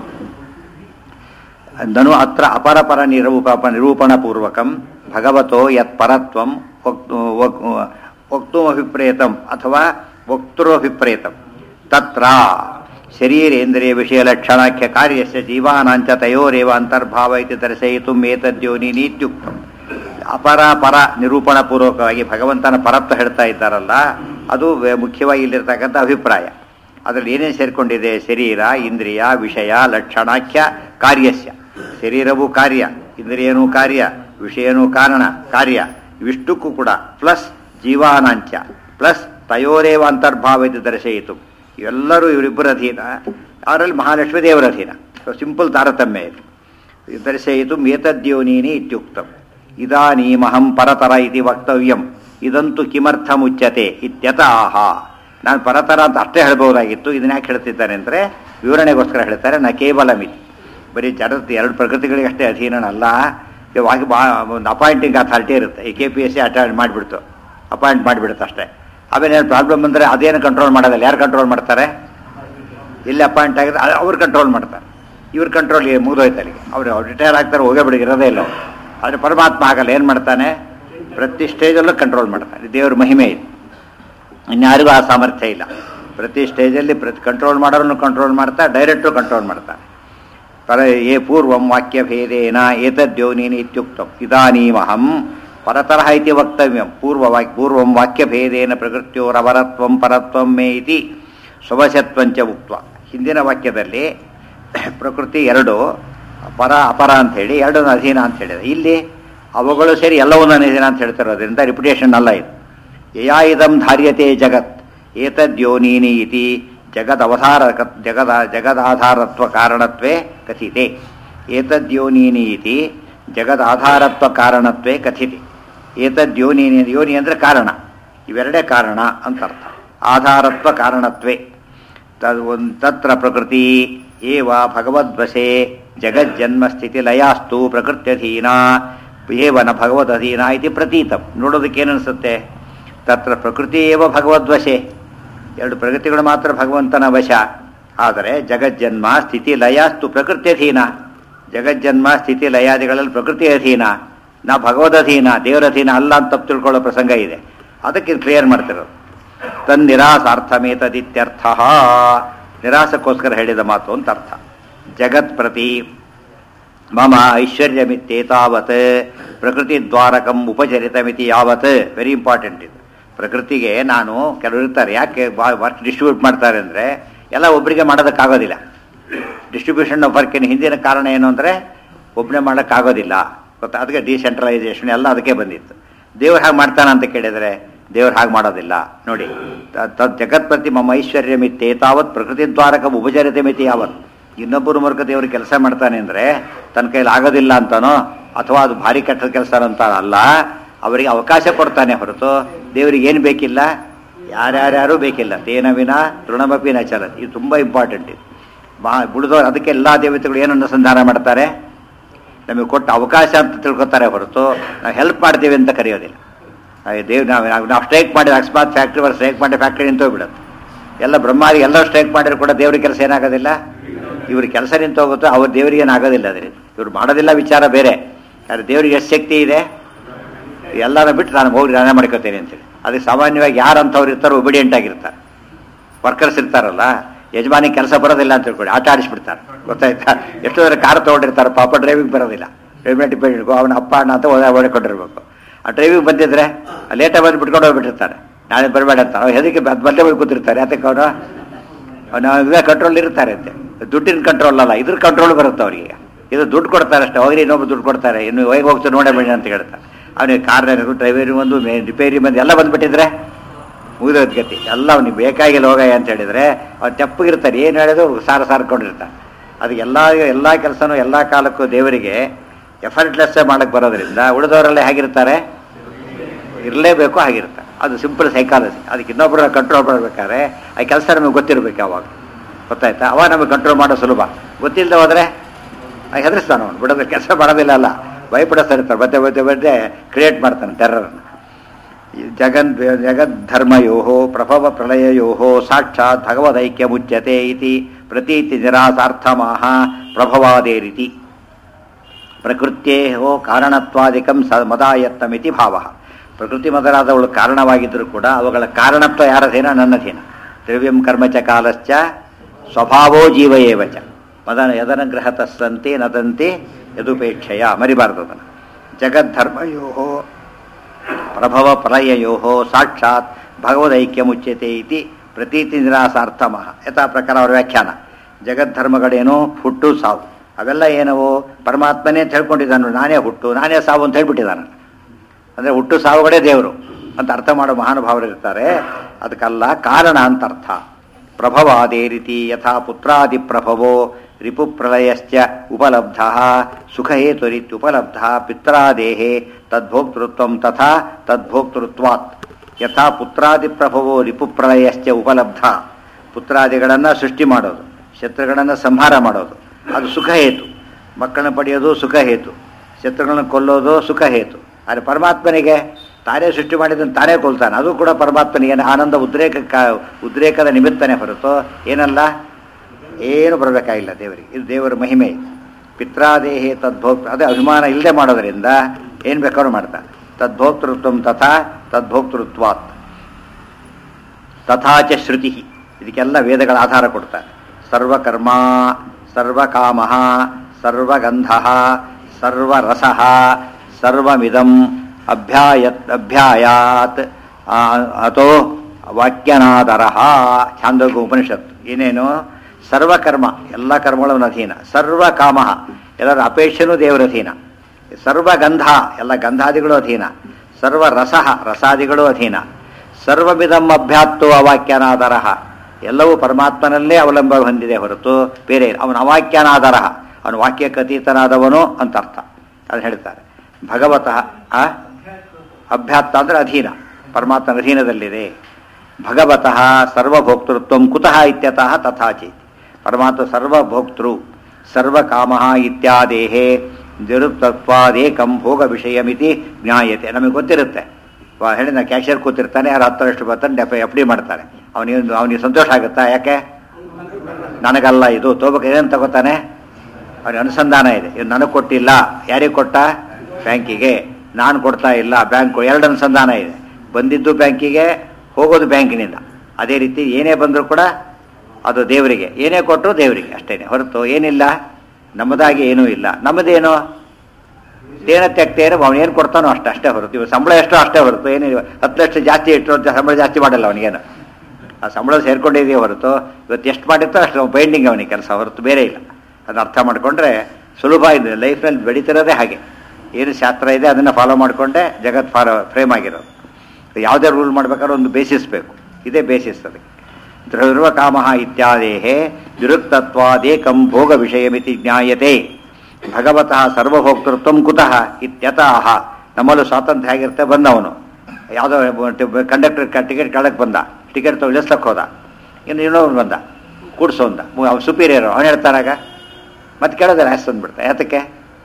ನನು ಅತ್ರ ಅಪರಪರ ನಿರೂಪ ನಿರೂಪಣಪೂರ್ವಕಂ ಭಗವತೋ ಯತ್ ಪರತ್ವಂ ವಕ್ತುಮಭಿಪ್ರೇತಂ ಅಥವಾ ವಕ್ತೃಭಿಪ್ರೇತಂ ತತ್ರ ಶರೀರೇಂದ್ರಿಯ ವಿಷಯ ಲಕ್ಷಣಾಖ್ಯ ಕಾರ್ಯಸ್ಯ ಜೀವಾನಾಂಚ ತಯೋರೇವ ಅಂತರ್ಭಾವ ಇತಿ ದರ್ಶಯಿತು ಏತದ್ಯೋನಿನಿ ಇತ್ಯುಕ್ತಂ ಅಪರ ಪರ ನಿರೂಪಣ ಪೂರ್ವಕವಾಗಿ ಭಗವಂತನ ಪರತ್ವ ಹೇಳ್ತಾ ಇದ್ದಾರಲ್ಲ ಅದು ವೆ- ಮುಖ್ಯವಾಗಿ ಇಲ್ಲಿರ್ತಕ್ಕಂಥ ಅಭಿಪ್ರಾಯ ಅದರಲ್ಲಿ ಏನೇನು ಸೇರಿಕೊಂಡಿದೆ ಶರೀರ ಇಂದ್ರಿಯ ವಿಷಯ ಲಕ್ಷಣಾಖ್ಯ ಕಾರ್ಯಸ್ಯ ಶರೀರವೂ ಕಾರ್ಯ ಇಂದ್ರಿಯನೂ ಕಾರ್ಯ ವಿಷಯನೂ ಕಾರಣ ಕಾರ್ಯ ಇವಿಷ್ಟಕ್ಕೂ ಕೂಡ ಪ್ಲಸ್ ಜೀವಾನಾಂತ್ಯ ಪ್ಲಸ್ ತಯೋರೇವ ಅಂತರ್ಭಾವಿತ ದರ್ಶಯಿತು ಇವೆಲ್ಲರೂ ಇವರಿಬ್ಬರ ಅಧೀನ ಅವರಲ್ಲಿ ಮಹಾಲಕ್ಷ್ಮೀ ದೇವರ ಅಧೀನ ಸಿಂಪಲ್ ತಾರತಮ್ಯ ಇದು ದರ್ಶಯಿತು ಏತದ್ಯೋನೀನಿ ಇತ್ಯುಕ್ತಂ ಇದಾನೀಮಹಂ ಪರತರ ಇತಿ ವಕ್ತವ್ಯಂ ಇದಂತೂ ಕಿಮರ್ಥಮುಚ್ಯತೆ ಇತ್ಯತ ಆಹ ನಾನು ಪರತರ ಅಂತ ಅಷ್ಟೇ ಹೇಳ್ಬೋದಾಗಿತ್ತು ಇದನ್ನ ಯಾಕೆ ಹೇಳ್ತಿದ್ದಾನೆ ಅಂದರೆ ವಿವರಣೆಗೋಸ್ಕರ ಹೇಳ್ತಾರೆ ನ ಕೇವಲ ಮಿತಿ ಬರೀ ಜಡತ್ ಎರಡು ಪ್ರಕೃತಿಗಳಿಗೆ ಅಷ್ಟೇ ಅಧೀನನಲ್ಲ ಇವಾಗ ಬಾ ಒಂದು ಅಪಾಯಿಂಟಿಂಗ್ ಅಥಾರಿಟಿ ಇರುತ್ತೆ ಈ K P S C attend ಮಾಡಿಬಿಡ್ತು ಅಪಾಯಿಂಟ್ ಮಾಡಿಬಿಡುತ್ತೆ ಅಷ್ಟೇ ಆಮೇಲೆ ಏನು ಪ್ರಾಬ್ಲಮ್ ಬಂದರೆ ಅದೇನು ಕಂಟ್ರೋಲ್ ಮಾಡೋದಿಲ್ಲ ಯಾರು ಕಂಟ್ರೋಲ್ ಮಾಡ್ತಾರೆ ಎಲ್ಲಿ ಅಪಾಯಿಂಟ್ ಆಗಿದೆ ಅ- ಅವ್ರು ಕಂಟ್ರೋಲ್ ಮಾಡ್ತಾರೆ ಇವ್ರ ಕಂಟ್ರೋಲ್ ಮುಗಿದೋಯ್ತು ಅಲ್ಲಿಗೆ ಅವ್ರು ರಿಟೈರ್ ಆಗ್ತಾರೆ ಹೋಗೇ ಬಿಡಿ ಇರೋದೇ ಇಲ್ಲ ಅವ್ರು. ಆದರೆ ಪರಮಾತ್ಮ ಆಗಲ್ಲ ಏನು ಮಾಡ್ತಾನೆ ಪ್ರತಿ ಸ್ಟೇಜಲ್ಲೂ ಕಂಟ್ರೋಲ್ ಮಾಡ್ತಾನೆ ದೇವ್ರ ಮಹಿಮೆ ಇದೆ ಇನ್ಯಾರಿಗೂ ಆ ಸಾಮರ್ಥ್ಯ ಇಲ್ಲ ಪ್ರತಿ ಸ್ಟೇಜಲ್ಲಿ ಪ್ರತಿ ಕಂಟ್ರೋಲ್ ಮಾಡೋರನ್ನು ಕಂಟ್ರೋಲ್ ಮಾಡ್ತಾ ಡೈರೆಕ್ಟು ಕಂಟ್ರೋಲ್ ಮಾಡ್ತಾನೆ ಪರ ಏ ಪೂರ್ವಂ ವಾಕ್ಯಭೇದೇನ ಏತದ್ಯೋನೀನಿ ಇತ್ಯುಕ್ತಂ ಇದಾನೀಮಹಂ ಪರತರಹ ಇತಿ ವಕ್ತವ್ಯಂ ಪೂರ್ವವಾಕ್ಯ ಪೂರ್ವಂ ವಾಕ್ಯಭೇದೇನ ಪ್ರಕೃತ್ಯೋರವರತ್ವಂ ಪರತ್ವಂ ಮೇ ಇತಿ ಸ್ವವಶತ್ವಂಚ ಉಕ್ತ ಹಿಂದಿನ ವಾಕ್ಯದಲ್ಲಿ ಪ್ರಕೃತಿ ಎರಡು ಪರ ಅಪರ ಅಂತ ಹೇಳಿ ಎರಡನ್ನು ಅಧೀನ ಅಂತ ಹೇಳಿದೆ ಇಲ್ಲಿ ಅವುಗಳು ಸೇರಿ ಎಲ್ಲವನ್ನೂ ಅಧೀನ ಅಂತ ಹೇಳ್ತಿರೋದ್ರಿಂದ ರಿಪಿಟೇಷನ್ ಅಲ್ಲ ಇದು ಯಯಾ ಇದಂ ಧಾರ್ಯತೆ ಜಗತ್ ಏತದ್ಯೋನೀನಿ ಇತಿ ಜಗದವಧಾರ ಜಗದ ಜಗದಾಧಾರತ್ವ ಕಾರಣತ್ವೇ ಕಥಿತೆ ಏತದ್ಯೋನೀನಿ ಇತಿ ಜಗದಾಧಾರತ್ವ ಕಾರಣತ್ವೇ ಕಥಿತೆ ಏತದ್ಯೋನೀನಿ ಯೋನಿ ಅಂದರೆ ಕಾರಣ ಇವೆರಡೇ ಕಾರಣ ಅಂತ ಅರ್ಥ ಆಧಾರತ್ವ ಕಾರಣತ್ವೇ ತದ್ ಒಂದ್ ತತ್ರ ಪ್ರಕೃತಿ ಏವ ಭಗವದ್ವಶೆ ಜಗಜ್ಜನ್ಮ ಸ್ಥಿತಿ ಲಯಾಸ್ತು ಪ್ರಕೃತ್ಯಧೀನ ಏವನ ಭಗವದಧೀನ ಇತಿ ಪ್ರತೀತಂ ನೋಡೋದಕ್ಕೆ ಏನನ್ಸುತ್ತೆ ತತ್ರ ಪ್ರಕೃತಿ ಏವ ಭಗವದ್ವಶೆ ಎರಡು ಪ್ರಕೃತಿಗಳು ಮಾತ್ರ ಭಗವಂತನ ವಶ ಆದರೆ ಜಗಜ್ಜನ್ಮ ಸ್ಥಿತಿ ಲಯಾಸ್ತು ಪ್ರಕೃತ್ಯಧೀನ ಜಗಜ್ಜನ್ಮ ಸ್ಥಿತಿ ಲಯಾದಿಗಳಲ್ಲಿ ಪ್ರಕೃತಿ ಅಧೀನ ನಾ ಭಗವದಧೀನ ದೇವರಧೀನ ಅಲ್ಲ ಅಂತ ತಪ್ಪು ತಿಳ್ಕೊಳ್ಳೋ ಪ್ರಸಂಗ ಇದೆ ಅದಕ್ಕೆ ಕ್ಲಿಯರ್ ಮಾಡ್ತಿರೋದು ತನ್ ನಿರಾಸಾರ್ಥಮೇತದಿತ್ಯರ್ಥ ನಿರಾಸಕ್ಕೋಸ್ಕರ ಹೇಳಿದ ಮಾತು ಅಂತ ಅರ್ಥ ಜಗತ್ ಪ್ರತಿ ಮಮ ಐಶ್ವರ್ಯಮಿತ್ತೇತಾವತ್ ಪ್ರಕೃತಿ ದ್ವಾರಕಂ ಉಪಚರಿತಮಿತಿ ಯಾವತ್ ವೆರಿ ಇಂಪಾರ್ಟೆಂಟ್ ಇದು ಪ್ರಕೃತಿಗೆ ನಾನು ಕೆಲವರು ಇರ್ತಾರೆ ಯಾಕೆ ವರ್ಕ್ ಡಿಸ್ಟ್ರಿಬ್ಯೂಟ್ ಮಾಡ್ತಾರೆ ಅಂದರೆ ಎಲ್ಲ ಒಬ್ಬರಿಗೆ ಮಾಡೋದಕ್ಕಾಗೋದಿಲ್ಲ ಡಿಸ್ಟ್ರಿಬ್ಯೂಷನ್ ಆಫ್ ವರ್ಕಿನ ಹಿಂದಿನ ಕಾರಣ ಏನು ಅಂದರೆ ಒಬ್ಬನೇ ಮಾಡೋಕ್ಕಾಗೋದಿಲ್ಲ ಗೊತ್ತಾ ಅದಕ್ಕೆ ಡಿಸೆಂಟ್ರಲೈಸೇಷನ್ ಎಲ್ಲ ಅದಕ್ಕೆ ಬಂದಿತ್ತು ದೇವ್ರು ಹಾಗೆ ಮಾಡ್ತಾನ ಅಂತ ಕೇಳಿದರೆ ದೇವ್ರು ಹಾಗೆ ಮಾಡೋದಿಲ್ಲ ನೋಡಿ ತ- ತದ್ ಜಗತ್ಪ್ರತಿ ಮಮ ಐಶ್ವರ್ಯಮಿತ್ತೆ ತಾವತ್ ಪ್ರಕೃತಿ ದ್ವಾರಕ ಉಪಚರಿತ ಮಿತಿ ಯಾವತ್ ಇನ್ನೊಬ್ಬರು ಮೂಲಕ ದೇವರು ಕೆಲಸ ಮಾಡ್ತಾನೆ ಅಂದರೆ ತನ್ನ ಕೈಲಿ ಆಗೋದಿಲ್ಲ ಅಂತನೋ ಅಥವಾ ಅದು ಭಾರಿ ಕೆಟ್ಟ ಕೆಲಸ ಅಂತ ಅಲ್ಲ ಅವರಿಗೆ ಅವಕಾಶ ಕೊಡ್ತಾನೆ ಹೊರತು ದೇವರಿಗೆ ಏನು ಬೇಕಿಲ್ಲ ಯಾರ್ಯಾರ್ಯಾರೂ ಬೇಕಿಲ್ಲ ತೇನ ವಿನ ತೃಣಮಪಿ ನ ಚಲತ್ ಇದು ತುಂಬ ಇಂಪಾರ್ಟೆಂಟ್ ಇದು ಬಾ ಬಿಡಿದವ್ರು ಅದಕ್ಕೆ ಎಲ್ಲ ದೇವತೆಗಳು ಏನು ಅನುಸಂಧಾನ ಮಾಡ್ತಾರೆ ನಮಗೆ ಕೊಟ್ಟ ಅವಕಾಶ ಅಂತ ತಿಳ್ಕೊತಾರೆ ಹೊರತು ನಾವು ಹೆಲ್ಪ್ ಮಾಡ್ತೀವಿ ಅಂತ ಕರೆಯೋದಿಲ್ಲ ದೇವ್ ನಾವು ನಾವು- ನಾವು ಸ್ಟ್ರೈಕ್ ಮಾಡಿದ ಅಕಸ್ಮಾತ್ ಫ್ಯಾಕ್ಟ್ರಿ ಬರ್ ಸ್ಟ್ರೈಕ್ ಮಾಡಿ ಫ್ಯಾಕ್ಟ್ರಿ ನಿಂತೋಗ್ಬಿಡುತ್ತೆ ಎಲ್ಲ ಬ್ರಹ್ಮಾರಿ ಎಲ್ಲರೂ ಸ್ಟ್ರೈಕ್ ಮಾಡಿದ್ರು ಕೂಡ ದೇವ್ರಿಗೆ ಕೆಲಸ ಏನಾಗೋದಿಲ್ಲ ಇವ್ರ ಕೆಲಸ ನಿಂತೋಗುತ್ತೋ ಅವ್ರ ದೇವರಿಗೆ ಏನಾಗೋದಿಲ್ಲ ಅದರಿಂದ ಇವ್ರು ಮಾಡೋದಿಲ್ಲ ವಿಚಾರ ಬೇರೆ ಯಾರು ದೇವ್ರಿಗೆ ಎಷ್ಟು ಶಕ್ತಿ ಇದೆ ಎಲ್ಲರ ಬಿಟ್ಟು ನಾನು ಹೋಗಿ ನಾನೇ ಮಾಡ್ಕೋತೇನೆ ಅಂತೇಳಿ ಅದಕ್ಕೆ ಸಾಮಾನ್ಯವಾಗಿ ಯಾರು ಅಂಥವ್ರು ಇರ್ತಾರೋ ಒಬಿಡಿಯಂಟ್ ಆಗಿರ್ತಾರೆ ವರ್ಕರ್ಸ್ ಇರ್ತಾರಲ್ಲ ಯಜಮಾನಿ ಕೆಲಸ ಬರೋದಿಲ್ಲ ಅಂತ ತಿಳ್ಕೊಳ್ಳಿ ಆಟ ಆಡಿಸ್ಬಿಡ್ತಾರೆ ಗೊತ್ತಾಯ್ತಾ ಎಷ್ಟೋ ಜನ ಕಾರ್ ತೊಗೊಂಡಿರ್ತಾರೆ ಪಾಪ ಡ್ರೈವಿಂಗ್ ಬರೋದಿಲ್ಲ ಡ್ರೈವಿಂಗ್ ಡಿಪೆಂಡ್ ಅವನ ಅಪ್ಪ ಅಣ್ಣ ಅಂತ ಓದ ಓಡಿಕೊಂಡಿರ್ಬೇಕು ಆ ಡ್ರೈವಿಂಗ್ ಬಂದಿದ್ರೆ ಲೇಟಾಗಿ ಬಂದು ಬಿಟ್ಕೊಂಡು ಹೋಗ್ಬಿಟ್ಟಿರ್ತಾರೆ ನಾಳೆ ಬರಬೇಡ ಅಂತ ಅವ್ರು ಹೆದರಿಕೆ ಅದು ಬಂದೇ ಬಂದು ಕೂತಿರ್ತಾರೆ ಯಾತಕ್ಕೆ ಅವನು ಅವನು ಇವೇ ಕಂಟ್ರೋಲ್ ಇರ್ತಾರೆ ಅಂತೆ ದುಡ್ಡಿನ ಕಂಟ್ರೋಲ್ ಅಲ್ಲ ಇದ್ರ ಕಂಟ್ರೋಲ್ ಬರುತ್ತೆ ಅವರಿಗೆ ಇದು ದುಡ್ಡು ಕೊಡ್ತಾರೆ ಅಷ್ಟೇ ಹೋಗಿ ಇನ್ನೊಬ್ಬ ದುಡ್ಡು ಕೊಡ್ತಾರೆ ಇನ್ನು ಹೋಗಿ ಹೋಗ್ತು ನೋಡೇ ಬೇಡ ಅಂತ ಹೇಳ್ತಾರೆ ಅವನಿಗೆ ಕಾರ್ನರು ಡ್ರೈವರಿ ಒಂದು ಮೇ ರಿಪೇರಿ ಬಂದು ಎಲ್ಲ ಬಂದ್ಬಿಟ್ಟಿದ್ರೆ ಮುಗಿದೋದ್ ಗತಿ ಎಲ್ಲ ಅವ್ನಿಗೆ ಬೇಕಾಗಿಲ್ಲ ಹೋಗಯ್ಯ ಅಂತ ಹೇಳಿದ್ರೆ ಅವ್ರು ತೆಪ್ಪಗಿರ್ತಾರೆ ಏನು ಹೇಳಿದ್ರು ಸಾರ ಸಾರ್ಕೊಂಡಿರ್ತಾರೆ ಅದಕ್ಕೆ ಎಲ್ಲ ಎಲ್ಲ ಕೆಲಸನೂ ಎಲ್ಲ ಕಾಲಕ್ಕೂ ದೇವರಿಗೆ ಎಫರ್ಟ್ಲೆಸ್ ಮಾಡಕ್ಕೆ ಬರೋದ್ರಿಂದ ಉಳಿದವರೆಲ್ಲ ಹೇಗಿರ್ತಾರೆ ಇರಲೇಬೇಕು ಹಾಗಿರ್ತಾರೆ ಅದು ಸಿಂಪಲ್ ಸೈಕಾಲಜಿ ಅದಕ್ಕೆ ಇನ್ನೊಬ್ಬರ ಕಂಟ್ರೋಲ್ ಮಾಡಬೇಕಾದ್ರೆ ಆ ಕೆಲಸ ನಮಗೆ ಗೊತ್ತಿರಬೇಕು ಅವಾಗ ಗೊತ್ತಾಯ್ತಾ ಅವಾಗ ನಮಗೆ ಕಂಟ್ರೋಲ್ ಮಾಡೋ ಸುಲಭ ಗೊತ್ತಿಲ್ಲದೆ ಹೋದರೆ ಹೆದರ್ಸ್ತಾನೆ ಅವನು ಬಿಡೋದು ಕೆಲಸ ಮಾಡೋದಿಲ್ಲ ಅಲ್ಲ ಭಯಪಡಿಸ್ತಾ ಇರ್ತಾರೆ ಮತ್ತೆ ಮತ್ತೆ ಮತ್ತೆ ಕ್ರಿಯೇಟ್ ಮಾಡ್ತಾನೆ ಟೆರರನ್ನು ಜಗನ್ ಜಗದ್ಧರ್ಮಯೋ ಪ್ರಭವ ಪ್ರಳಯೋ ಸಾಕ್ಷಾತ್ ಭಗವದೈಕ್ಯ ಮುಚ್ಯತೆ ಇತಿ ಪ್ರತೀತಿ ನಿರಾಸಾರ್ಥಮಾಹ ಪ್ರಭವಾದೇ ರೀತಿ ಪ್ರಕೃತ್ಯೇಹೋ ಕಾರಣತ್ವಾದಿಕಂ ಸ ಮದಾಯತ್ತಮಿತಿ ಭಾವ ಪ್ರಕೃತಿ ಮೊದಲಾದವಳು ಕಾರಣವಾಗಿದ್ದರೂ ಕೂಡ ಅವುಗಳ ಕಾರಣತ್ವ ಯಾರಧೀನ ನನ್ನಧೀನ ದ್ರವ್ಯಂ ಕರ್ಮಚ ಕಾಲಶ್ಚ ಸ್ವಭಾವೋ ಜೀವ ಏವ ಚ ಮದನ ಯದನಗ್ರಹತಸ್ಸಂತೆ ನದಂತೆ ಯದುಪೇಕ್ಷೆಯ ಮರಿಬಾರ್ದು ಅದನ್ನು ಜಗದ್ಧರ್ಮಯೋ ಪ್ರಭವ ಪ್ರಲಯೋ ಸಾಕ್ಷಾತ್ ಭಗವದೈಕ್ಯ ಮುಚ್ಯತೆ ಇತಿ ಪ್ರತೀತಿ ನಿರಾಸಾರ್ಥಮಃ ಯಥಾ ಪ್ರಕಾರ ಅವರ ವ್ಯಾಖ್ಯಾನ ಜಗದ್ಧರ್ಮಗಳೇನು ಹುಟ್ಟು ಸಾವು ಅವೆಲ್ಲ ಏನವು ಪರಮಾತ್ಮನೇ ಅಂತ ಹೇಳ್ಕೊಂಡಿದ್ದಾನು ನಾನೇ ಹುಟ್ಟು ನಾನೇ ಸಾವು ಅಂತ ಹೇಳ್ಬಿಟ್ಟಿದ್ದಾನೆ ಅಂದರೆ ಹುಟ್ಟು ಸಾವುಗಳೇ ದೇವರು ಅಂತ ಅರ್ಥ ಮಾಡೋ ಮಹಾನುಭಾವರಿರ್ತಾರೆ ಅದಕ್ಕಲ್ಲ ಕಾರಣ ಅಂತ ಅರ್ಥ ಪ್ರಭವಾದೇ ರೀತಿ ಯಥಾ ಪುತ್ರಾದಿ ಪ್ರಭವೋ ರಿಪು ಪ್ರಳಯಶ್ಚ ಉಪಲಬ್ಧ ಸುಖಹೇತುರಿತ್ಯುಪಲಬ್ಧ ಪಿತ್ರಾದೇಹೇ ತದ್ಭೋಕ್ತೃತ್ವ ತಥಾ ತದ್ಭೋಕ್ತೃತ್ವಾತ್ ಯಥಾ ಪುತ್ರಾದಿ ಪ್ರಭವೋ ರಿಪು ಪ್ರಳಯಶ್ಚ ಉಪಲಬ್ಧ ಪುತ್ರಾದಿಗಳನ್ನು ಸೃಷ್ಟಿ ಮಾಡೋದು ಶತ್ರುಗಳನ್ನು ಸಂಹಾರ ಮಾಡೋದು ಅದು ಸುಖ ಹೇತು ಮಕ್ಕಳನ್ನ ಪಡೆಯೋದು ಸುಖ ಹೇತು ಶತ್ರುಗಳನ್ನ ಕೊಲ್ಲೋದು ಸುಖ ಹೇತು ಆದರೆ ಪರಮಾತ್ಮನಿಗೆ ತಾನೇ ಸೃಷ್ಟಿ ಮಾಡಿದ್ದನ್ನು ತಾನೇ ಕೊಲ್ತಾನೆ ಅದು ಕೂಡ ಪರಮಾತ್ಮನಿಗೆ ಏನು ಆನಂದ ಉದ್ರೇಕ ಉದ್ರೇಕದ ನಿಮಿತ್ತನೇ ಹೊರತು ಏನಲ್ಲ ಏನು ಬರಬೇಕಾಗಿಲ್ಲ ದೇವರಿಗೆ ಇದು ದೇವರ ಮಹಿಮೆ ಪಿತ್ರಾದೇಹಿ ತದ್ಭೋಕ್ತ ಅದೇ ಅಭಿಮಾನ ಇಲ್ಲದೆ ಮಾಡೋದರಿಂದ ಏನು ಬೇಕಾದ್ರೂ ಮಾಡ್ತಾನೆ ತದ್ಭೋಕ್ತೃತ್ವ ತಥಾ ತದ್ಭೋಕ್ತೃತ್ವಾತ್ ತಥಾಚ ಶ್ರುತಿ ಇದಕ್ಕೆಲ್ಲ ವೇದಗಳ ಆಧಾರ ಕೊಡ್ತಾರೆ ಸರ್ವಕರ್ಮ ಸರ್ವಕಾಮ ಸರ್ವಗಂಧ ಸರ್ವರಸ ಸರ್ವಮಿದಂ ಅಭ್ಯಾಯತ್ ಅಭ್ಯಾಯಾತ್ ಆ, ಅಥೋ ವಾಕ್ಯನಾದರ ಛಾಂದೋಗ ಉಪನಿಷತ್ತು ಏನೇನು ಸರ್ವಕರ್ಮ ಎಲ್ಲ ಕರ್ಮಗಳನ್ನು ಅಧೀನ ಸರ್ವಕಾಮ ಎಲ್ಲರ ಅಪೇಕ್ಷೆನೂ ದೇವರ ಅಧೀನ ಸರ್ವಗಂಧ ಎಲ್ಲ ಗಂಧಾದಿಗಳು ಅಧೀನ ಸರ್ವರಸ ರಸಾದಿಗಳು ಅಧೀನ ಸರ್ವವಿಧಂ ಅಭ್ಯಾತ್ತೋ ಅವಾಕ್ಯನಾದರ ಎಲ್ಲವೂ ಪರಮಾತ್ಮನಲ್ಲೇ ಅವಲಂಬ ಹೊಂದಿದೆ ಹೊರತು ಬೇರೆ ಇಲ್ಲ. ಅವನ ಅವಾಕ್ಯನಾದರ ಅವನು ವಾಕ್ಯಕ್ಕೆ ಅತೀತನಾದವನು ಅಂತ ಅರ್ಥ ಅದು ಹೇಳ್ತಾರೆ ಭಗವತಃ ಆ ಅಭ್ಯಾತ್ತ ಅಂದರೆ ಅಧೀನ ಪರಮಾತ್ಮನ ಅಧೀನದಲ್ಲಿದೆ ಭಗವತಃ ಸರ್ವಭೋಕ್ತೃತ್ವ ಕುತಃ ಇತ್ಯತಃ ತಥಾಚಿ ಪರಮಾತ್ಮ ಸರ್ವಭೋಕ್ತೃ ಸರ್ವಕಾಮ ಇತ್ಯಾದೇಹೇ ನಿರುಕ್ತತ್ವಾದೇಕಂ ಭೋಗ ವಿಷಯಮಿತಿ ಜ್ಞಾಯತೆ ನಮಗೆ ಗೊತ್ತಿರುತ್ತೆ ವಾ ಹೇಳಿದ ಕ್ಯಾಶಿಯರ್ ಕೂತಿರ್ತಾನೆ ಯಾರು ಹತ್ತರಷ್ಟು ಬರ್ತಾನೆ ಡೆಫ ಎಫ್ ಡಿ ಮಾಡ್ತಾರೆ ಅವನಿಗೆ ಅವನಿಗೆ ಸಂತೋಷ ಆಗುತ್ತಾ ಯಾಕೆ ನನಗಲ್ಲ ಇದು ತೋಬಕ ಏನು ತಗೋತಾನೆ ಅವನಿಗೆ ಅನುಸಂಧಾನ ಇದೆ ಇದು ನನಗೆ ಕೊಟ್ಟಿಲ್ಲ ಯಾರಿಗೆ ಕೊಟ್ಟ ಬ್ಯಾಂಕಿಗೆ ನಾನು ಕೊಡ್ತಾ ಇಲ್ಲ ಬ್ಯಾಂಕ್ ಎರಡು ಅನುಸಂಧಾನ ಇದೆ ಬಂದಿದ್ದು ಬ್ಯಾಂಕಿಗೆ ಹೋಗೋದು ಬ್ಯಾಂಕಿನಿಂದ ಅದೇ ರೀತಿ ಏನೇ ಬಂದರೂ ಕೂಡ ಅದು ದೇವರಿಗೆ ಏನೇ ಕೊಟ್ಟರು ದೇವರಿಗೆ ಅಷ್ಟೇನೆ ಹೊರತು ಏನಿಲ್ಲ ನಮ್ಮದಾಗಿ ಏನೂ ಇಲ್ಲ ನಮ್ಮದೇನು ತೇನ ತೆಗ್ತೇನೆ ಅವನು ಏನು ಕೊಡ್ತಾನೋ ಅಷ್ಟು ಅಷ್ಟೇ ಹೊರತು ಇವಾಗ ಸಂಬಳ ಎಷ್ಟೋ ಅಷ್ಟೇ ಹೊರತು ಏನಿಲ್ಲ ಹತ್ತು ಲಕ್ಷ ಜಾಸ್ತಿ ಇಟ್ಟರು ಅಂತ ಸಂಬಳ ಜಾಸ್ತಿ ಮಾಡಲ್ಲ ಅವನಿಗೇನು ಆ ಸಂಬಳ ಸೇರ್ಕೊಂಡಿದೆಯೇ ಹೊರತು ಇವತ್ತು ಎಷ್ಟು ಮಾಡಿರ್ತಾರೋ ಅಷ್ಟು ಬೈಂಡಿಂಗ್ ಅವನಿಗೆ ಕೆಲಸ ಹೊರತು ಬೇರೆ ಇಲ್ಲ ಅದನ್ನ ಅರ್ಥ ಮಾಡಿಕೊಂಡ್ರೆ ಸುಲಭ ಇದೆ ಲೈಫ್ನಲ್ಲಿ ಬೆಳೀತಿರೋದೇ ಹಾಗೆ ಏನು ಶಾಸ್ತ್ರ ಇದೆ ಅದನ್ನು ಫಾಲೋ ಮಾಡಿಕೊಂಡೆ ಜಗತ್ ಫಾಲೋ ಫ್ರೇಮ್ ಆಗಿರೋದು ಯಾವುದೇ ರೂಲ್ ಮಾಡ್ಬೇಕಾದ್ರೆ ಒಂದು ಬೇಸಿಸ್ ಬೇಕು ಇದೇ ಬೇಸಿಸ್ ಅದಕ್ಕೆ ಧ್ರುವಕಾಮ ಇತ್ಯಾದೇಹೇ ನಿರುಕ್ತತ್ವಾದೇಕಂ ಭೋಗ ವಿಷಯಮಿತಿ ಜ್ಞಾಯತೆ ಭಗವತಃ ಸರ್ವಭೋಕ್ತೃತ್ವ ಕುತಃ ಇತ್ಯತಃ ನಮ್ಮಲ್ಲೂ ಸ್ವಾತಂತ್ರ್ಯ ಆಗಿರುತ್ತೆ ಬಂದವನು ಯಾವುದೋ ಕಂಡಕ್ಟರ್ ಟಿಕೆಟ್ ಕೇಳಕ್ಕೆ ಬಂದ ಟಿಕೆಟ್ ತಗೊ ಇಳಿಸ್ಲಕ್ಕೆ ಹೋದ ಇನ್ನು ಇನ್ನೊಬ್ರು ಬಂದ ಕೂಡ್ಸೋಂದ ಅವ್ನು ಸುಪೀರಿಯರ್ ಅವನು ಹೇಳ್ತಾರಾಗ ಮತ್ತೆ ಕೇಳೋದಿಲ್ಲ ಹೆಸ್ ಅಂದ್ಬಿಡ್ತಾ ಯಾತಕ್ಕೆ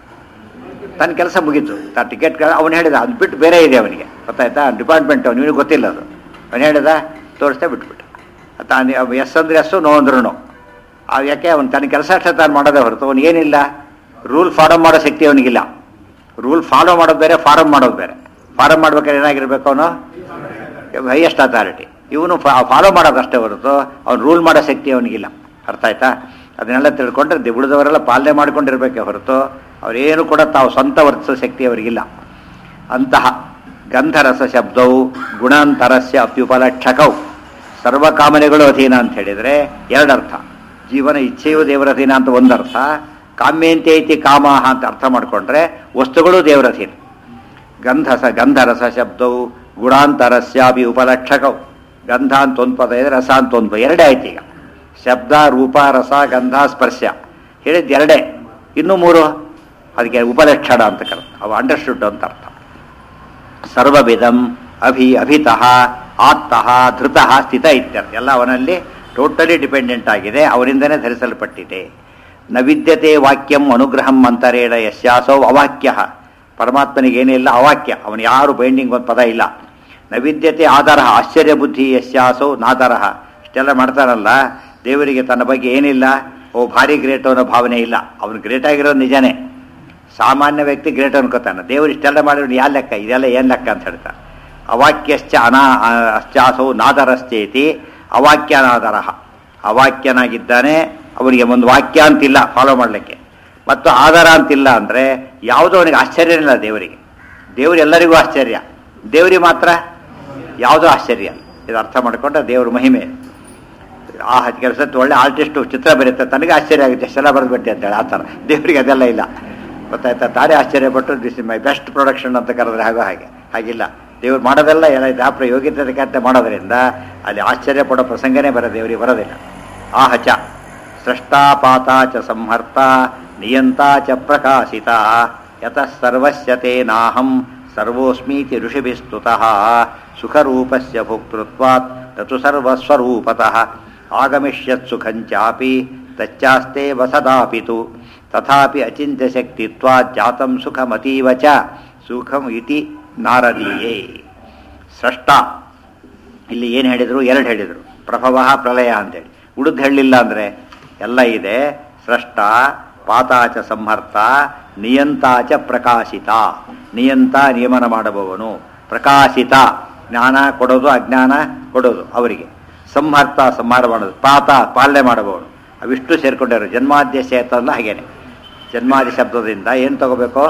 ತನ್ನ ಕೆಲಸ ಮುಗೀತು ತಾ ಟಿಕೆಟ್ ಅವನು ಹೇಳಿದ ಅದು ಬಿಟ್ಟು ಬೇರೆ ಇದೆ ಅವನಿಗೆ ಗೊತ್ತಾಯ್ತಾ ಡಿಪಾರ್ಟ್ಮೆಂಟ್ ಅವನಿಗೆ ಗೊತ್ತಿಲ್ಲ ಅದು ಅವನು ಹೇಳಿದ ತೋರಿಸ್ದೆ ಬಿಟ್ಬಿಟ್ಟು ತಾನು ಎಸ್ ಅಂದ್ರೆ ಎಸ್ಸು ನೋ ಅಂದ್ರೂ ನೋ ಆ ಯಾಕೆ ಅವನು ತನ್ನ ಕೆಲಸ ಅಷ್ಟೇ ತಾನು ಮಾಡೋದೇ ಹೊರತು ಅವನು ಏನಿಲ್ಲ ರೂಲ್ ಫಾಲೋ ಮಾಡೋ ಶಕ್ತಿ ಅವನಿಗಿಲ್ಲ ರೂಲ್ ಫಾಲೋ ಮಾಡೋದು ಬೇರೆ ಫಾರಮ್ ಮಾಡೋದು ಬೇರೆ ಫಾರಮ್ ಮಾಡ್ಬೇಕಾದ್ರೆ ಏನಾಗಿರ್ಬೇಕು ಅವನು ಹೈಯೆಸ್ಟ್ ಅಥಾರಿಟಿ ಇವನು ಫಾಲೋ ಮಾಡೋದಷ್ಟೇ ಹೊರತು ಅವ್ನು ರೂಲ್ ಮಾಡೋ ಶಕ್ತಿ ಅವನಿಗಿಲ್ಲ ಅರ್ಥ ಆಯ್ತಾ ಅದನ್ನೆಲ್ಲ ತಿಳ್ಕೊಂಡ್ರೆ ದಿ- ಉಳಿದವರೆಲ್ಲ ಪಾಲನೆ ಮಾಡ್ಕೊಂಡಿರ್ಬೇಕೆ ಹೊರತು ಅವರೇನು ಕೂಡ ತಾವು ಸ್ವಂತ ವರ್ತಿಸೋ ಶಕ್ತಿ ಅವರಿಗಿಲ್ಲ ಅಂತಹ ಗಂಧರಸ ಶಬ್ದವು ಗುಣಾಂತರಸ್ಯ ಅಪ್ಯುಪಲಕ್ಷಕವು ಸರ್ವಕಾಮನೆಗಳು ಅಧೀನ ಅಂತ ಹೇಳಿದರೆ ಎರಡರ್ಥ ಜೀವನ ಇಚ್ಛೆಯು ದೇವರ ಅಧೀನ ಅಂತ ಒಂದರ್ಥ ಕಾಮ್ಯಂತೆ ಐತಿ ಕಾಮಾಹ ಅಂತ ಅರ್ಥ ಮಾಡಿಕೊಂಡ್ರೆ ವಸ್ತುಗಳು ದೇವರ ಅಧೀನ ಗಂಧಸ ಗಂಧರಸ ಶಬ್ದವು ಗುಣಾಂತರಸ್ಯಾಪಿ ಉಪಲಕ್ಷಕವು ಗಂಧ ಅಂತ ಒಂದು ಪದ ಇದೆ ರಸ ಅಂತ ಒಂದು ಪದ ಎರಡೇ ಆಯ್ತು ಈಗ ಶಬ್ದ ರೂಪ ರಸ ಗಂಧ ಸ್ಪರ್ಶ ಹೇಳಿದ್ದು ಎರಡೇ ಇನ್ನೂ ಮೂರು ಅದಕ್ಕೆ ಉಪಲಕ್ಷಣ ಅಂತ ಕರೆದು ಅವು ಅಂಡರ್ಸ್ಟುಡ್ ಅಂತ ಅರ್ಥ ಸರ್ವವಿಧಂ ಅಭಿ ಅಭಿತಃ ಆತ್ತಃ ಧೃತಃ ಸ್ಥಿತ ಇತ್ಯರ್ಥ ಎಲ್ಲ ಅವನಲ್ಲಿ ಟೋಟಲಿ ಡಿಪೆಂಡೆಂಟ್ ಆಗಿದೆ ಅವರಿಂದನೇ ಧರಿಸಲ್ಪಟ್ಟಿದೆ ನ ವಿದ್ಯತೆ ವಾಕ್ಯಂ ಅನುಗ್ರಹಂ ಅಂತರೇಣ ಯಸ್ಯಾಸೌ ಅವಾಕ್ಯ ಪರಮಾತ್ಮನಿಗೇನಿಲ್ಲ ಅವಾಕ್ಯ ಅವನು ಯಾರು ಬೈಂಡಿಂಗ್ ಒಂದು ಪದ ಇಲ್ಲ ನ ವಿದ್ಯತೆ ಆಧಾರ ಆಶ್ಚರ್ಯ ಬುದ್ಧಿ ಯಸ್ಯಾಸೌ ನಾದರ ಇಷ್ಟೆಲ್ಲ ಮಾಡ್ತಾರಲ್ಲ ದೇವರಿಗೆ ತನ್ನ ಬಗ್ಗೆ ಏನಿಲ್ಲ ಓ ಭಾರಿ ಗ್ರೇಟ್ ಅನ್ನೋ ಭಾವನೆ ಇಲ್ಲ ಅವನು ಗ್ರೇಟ್ ಆಗಿರೋದು ನಿಜನೇ ಸಾಮಾನ್ಯ ವ್ಯಕ್ತಿ ಗ್ರೇಟ್ ಅನ್ಕೋತಾನೆ ದೇವರು ಇಷ್ಟೆಲ್ಲ ಮಾಡಿದ್ರು ಯಾವ ಲೆಕ್ಕ ಇದೆಲ್ಲ ಏನು ಲೆಕ್ಕ ಅಂತ ಹೇಳ್ತಾರೆ ಅವಾಕ್ಯಶ್ಚ ಅನಾ ಅಶ್ಚಾಸೌ ನಾದರಶ್ಚೇತಿ ಅವಾಕ್ಯನಾದರ ಅವಾಕ್ಯನಾಗಿದ್ದಾನೆ ಅವನಿಗೆ ಒಂದು ವಾಕ್ಯ ಅಂತಿಲ್ಲ ಫಾಲೋ ಮಾಡಲಿಕ್ಕೆ ಮತ್ತು ಆಧಾರ ಅಂತಿಲ್ಲ ಅಂದರೆ ಯಾವುದೋ ಅವನಿಗೆ ಆಶ್ಚರ್ಯ ಇಲ್ಲ ದೇವರಿಗೆ ದೇವರು ಎಲ್ಲರಿಗೂ ಆಶ್ಚರ್ಯ ದೇವರಿಗೆ ಮಾತ್ರ ಯಾವುದೋ ಆಶ್ಚರ್ಯ ಇದು ಅರ್ಥ ಮಾಡಿಕೊಂಡ್ರೆ ದೇವ್ರ ಮಹಿಮೆ ಆ ಕೆಲಸ ಒಳ್ಳೆ ಆರ್ಟಿಸ್ಟು ಚಿತ್ರ ಬರುತ್ತೆ ತನಗೆ ಆಶ್ಚರ್ಯ ಆಗುತ್ತೆ ಎಷ್ಟೆಲ್ಲ ಬರೆದ್ಬಿಟ್ಟೆ ಅಂತೇಳಿ ಆ ಥರ ದೇವರಿಗೆ ಅದೆಲ್ಲ ಇಲ್ಲ ಗೊತ್ತಾಯ್ತಾ ತಾನೇ ಆಶ್ಚರ್ಯಪಟ್ಟು this is my best production ಅಂತ ಕರೆದ್ರೆ ಹಾಗೋ ಹಾಗೆ ಹಾಗಿಲ್ಲ ದೇವ್ರು ಮಾಡೋದೆಲ್ಲ ಎಲ್ಲ ಇದು ಆ ಯೋಗ್ಯತೆ ಮಾಡೋದ್ರಿಂದ ಅಲ್ಲಿ ಆಶ್ಚರ್ಯ ಪಡೋ ಪ್ರಸಂಗನೇ ಬರೋ ದೇವರಿಗೆ ಬರೋದಿಲ್ಲ ಆಹಚ ಸೃಷ್ಟಾಪಾತ ಚ ಸಂಹರ್ತ ನಿಯಂತ ಚ ಪ್ರಕಾಶಿತ ಯತಃ ಸರ್ವಸ್ಯ ತೇನಾಹಂ ಸರ್ವೋಸ್ಮೀತಿ ಋಷಿಭಿಸ್ತುತಃ ಸುಖರೂಪಸ್ಯ ಭೋಕ್ತೃತ್ವಾತ್ ತತು ಸರ್ವಸ್ವರೂಪತಃ ಆಗಮಿಷ್ಯತ್ ಸುಖಂಚಾಪಿ ತಚ್ಚಾಸ್ತೆ ವಸದಾಪಿತು ತಥಾಪಿ ಅಚಿಂತ್ಯ ಶಕ್ತಿತ್ವಾತ್ ಜಾತಂ ಸುಖಮತೀವ ಚ ಸುಖಂ ಇತಿ ನಾರದೀಯೇ ಸೃಷ್ಟ ಇಲ್ಲಿ ಏನು ಹೇಳಿದರು ಎರಡು ಹೇಳಿದರು ಪ್ರಭವ ಪ್ರಳಯ ಅಂತೇಳಿ ಉಳಿದು ಹೇಳಲಿಲ್ಲ ಅಂದರೆ ಎಲ್ಲ ಇದೆ ಸೃಷ್ಟ ಪಾತಾಚ ಸಂಹರ್ತ ನಿಯಂತಾಚ ಪ್ರಕಾಶಿತ ನಿಯಂತ ನಿಯಮನ ಮಾಡುವವನು ಪ್ರಕಾಶಿತ ಜ್ಞಾನ ಕೊಡೋದು ಅಜ್ಞಾನ ಕೊಡೋದು ಅವರಿಗೆ ಸಂಹರ್ತ ಸಂಹಾರ ಮಾಡೋದು ಪಾತ ಪಾಲನೆ ಮಾಡುವವನು ಅವಿಷ್ಟು ಸೇರ್ಕೊಂಡಿರೋ ಜನ್ಮಾದ್ಯ ಸೇತಲ್ಲ ಹಾಗೇನೆ ಜನ್ಮಾದಿ ಶಬ್ದದಿಂದ ಏನು ತಗೋಬೇಕು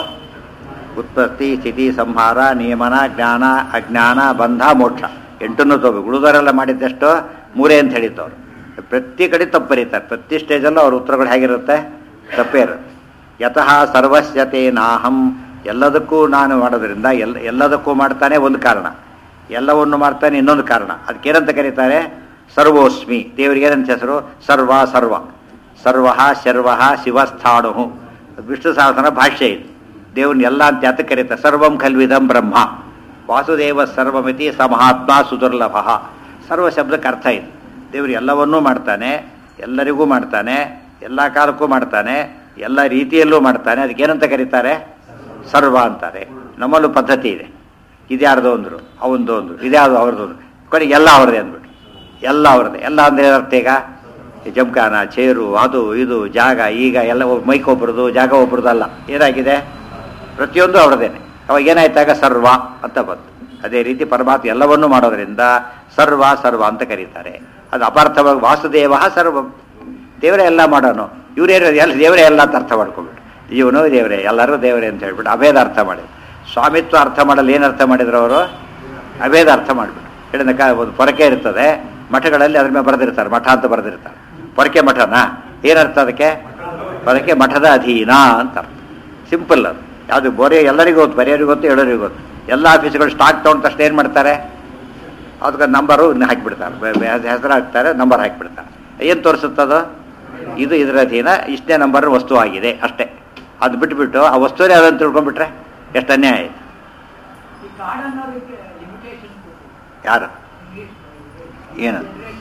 ಉತ್ಪತ್ತಿ ಸ್ಥಿತಿ ಸಂಹಾರ ನಿಯಮನ ಜ್ಞಾನ ಅಜ್ಞಾನ ಬಂಧ ಮೋಕ್ಷ ಎಂಟನ್ನು ತಗೋಬೇಕು ಉಳಿದವರೆಲ್ಲ ಮಾಡಿದ್ದಷ್ಟು ಮೂರೇ ಅಂತ ಹೇಳಿದ್ದವ್ರು ಪ್ರತಿ ಕಡೆ ತಪ್ಪು ಬರೀತಾರೆ ಪ್ರತಿ ಸ್ಟೇಜಲ್ಲೂ ಅವ್ರ ಉತ್ತರಗಳು ಹೇಗಿರುತ್ತೆ ತಪ್ಪೇ ಇರುತ್ತೆ ಯತಃ ಸರ್ವಸ್ಯತೆ ನಾಹಂ ಎಲ್ಲದಕ್ಕೂ ನಾನು ಮಾಡೋದ್ರಿಂದ ಎಲ್ಲ ಎಲ್ಲದಕ್ಕೂ ಮಾಡ್ತಾನೆ ಒಂದು ಕಾರಣ ಎಲ್ಲವನ್ನು ಮಾಡ್ತಾನೆ ಇನ್ನೊಂದು ಕಾರಣ ಅದಕ್ಕೇನಂತ ಕರೀತಾರೆ ಸರ್ವೋಸ್ಮಿ ದೇವರಿಗೆ ಏನಂತ ಹೆಸರು ಸರ್ವ ಸರ್ವ ಸರ್ವ ಶರ್ವ ಶಿವಸ್ಥಾಣು ವಿಷ್ಣು ಸಹಸ್ರನ ಭಾಷ್ಯ ಇದು ದೇವ್ರನ್ನ ಎಲ್ಲ ಅಂತ ಯಾತಕ್ಕೆ ಕರೀತಾರೆ ಸರ್ವಂ ಖಲ್ವಿದಂ ಬ್ರಹ್ಮ ವಾಸುದೇವ ಸರ್ವಮಿತಿ ಸ ಮಹಾತ್ಮ ಸುದುರ್ಲಭ ಸರ್ವ ಶಬ್ದಕ್ಕೆ ಅರ್ಥ ಇದೆ ದೇವರು ಎಲ್ಲವನ್ನೂ ಮಾಡ್ತಾನೆ ಎಲ್ಲರಿಗೂ ಮಾಡ್ತಾನೆ ಎಲ್ಲ ಕಾಲಕ್ಕೂ ಮಾಡ್ತಾನೆ ಎಲ್ಲ ರೀತಿಯಲ್ಲೂ ಮಾಡ್ತಾನೆ ಅದಕ್ಕೇನಂತ ಕರೀತಾರೆ ಸರ್ವ ಅಂತಾರೆ ನಮ್ಮಲ್ಲೂ ಪದ್ಧತಿ ಇದೆ ಇದ್ಯಾರ್ದು ಅಂದರು ಅವಂದು ಅಂದರು ಇದ್ಯಾವುದು ಅವ್ರದ್ದು ಅಂದ್ರು ಕೊನೆಗೆ ಎಲ್ಲ ಅವ್ರದ್ದೇ ಅಂದ್ಬಿಟ್ಟು ಎಲ್ಲ ಅವ್ರದ್ದೇ ಎಲ್ಲ ಅಂದ್ರೆ ಅರ್ಥ ಈಗ ಈ ಜಮ್ಖಾನ ಚೇರು ಅದು ಇದು ಜಾಗ ಈಗ ಎಲ್ಲ ಒಬ್ಬ ಮೈಕ್ ಒಬ್ರದ್ದು ಜಾಗ ಒಬ್ರದ್ದು ಅಲ್ಲ ಏನಾಗಿದೆ ಪ್ರತಿಯೊಂದು ಅವ್ರದ್ದೇನೆ ಅವಾಗ ಏನಾಯ್ತಾಗ ಸರ್ವ ಅಂತ ಬಂತು ಅದೇ ರೀತಿ ಪರಮಾತ್ಮ ಎಲ್ಲವನ್ನೂ ಮಾಡೋದ್ರಿಂದ ಸರ್ವ ಸರ್ವ ಅಂತ ಕರೀತಾರೆ ಅದು ಅಪಾರ್ಥವಾಗಿ ವಾಸುದೇವ ಸರ್ವ ದೇವರೇ ಎಲ್ಲ ಮಾಡೋನು ಇವರೇನು ಎಲ್ಲ ದೇವರೇ ಎಲ್ಲ ಅಂತ ಅರ್ಥ ಮಾಡ್ಕೊಂಡ್ಬಿಟ್ಟು ಇವನು ದೇವರೇ ಎಲ್ಲರೂ ದೇವರೇ ಅಂತ ಹೇಳ್ಬಿಟ್ಟು ಅಭೇದ ಅರ್ಥ ಮಾಡಿ ಸ್ವಾಮಿತ್ವ ಅರ್ಥ ಮಾಡಲು ಏನು ಅರ್ಥ ಮಾಡಿದ್ರು ಅವರು ಅಭೇದ ಅರ್ಥ ಮಾಡಿಬಿಟ್ಟು ಹೇಳಿದ ಕಾ ಒಂದು ಪೊರಕೆ ಇರ್ತದೆ ಮಠಗಳಲ್ಲಿ ಅದ್ರ ಮೇಲೆ ಬರೆದಿರ್ತಾರೆ ಮಠ ಅಂತ ಬರೆದಿರ್ತಾರೆ ಪೊರಕೆ ಮಠನಾ ಏನರ್ಥ ಅದಕ್ಕೆ ಪೊರಕೆ ಮಠದ ಅಧೀನ ಅಂತ ಅರ್ಥ ಸಿಂಪಲ್ ಅದು ಯಾವುದು ಬರೀ ಎಲ್ಲರಿಗೂ ಗೊತ್ತು ಬರೆಯೋರಿಗೂ ಗೊತ್ತು ಹೇಳೋರಿಗೂ ಗೊತ್ತು ಎಲ್ಲ ಆಫೀಸ್ಗಳು ಸ್ಟಾಕ್ ತೊಗೊಂಡ ತಕ್ಷಣ ಏನು ಮಾಡ್ತಾರೆ ಅದಕ್ಕೆ ನಂಬರು ಹಾಕಿಬಿಡ್ತಾರೆ ಹೆಸರು ಹಾಕ್ತಾರೆ ನಂಬರ್ ಹಾಕಿಬಿಡ್ತಾರೆ ಏನು ತೋರಿಸುತ್ತದು ಇದು ಇದರ ಅಧೀನ ಇಷ್ಟೇ ನಂಬರ್ ವಸ್ತು ಆಗಿದೆ ಅಷ್ಟೇ ಅದು ಬಿಟ್ಬಿಟ್ಟು ಆ ವಸ್ತುವೇ ಅದನ್ನು ತಿಳ್ಕೊಂಡ್ಬಿಟ್ರೆ ಎಷ್ಟು ಅನ್ಯಾಯ ಆಯಿತು ಈ ಕಾರ್ಡ್ ಅನ್ನೋದಕ್ಕೆ ಲಿಮಿಟೇಷನ್ ಯಾರು ಏನು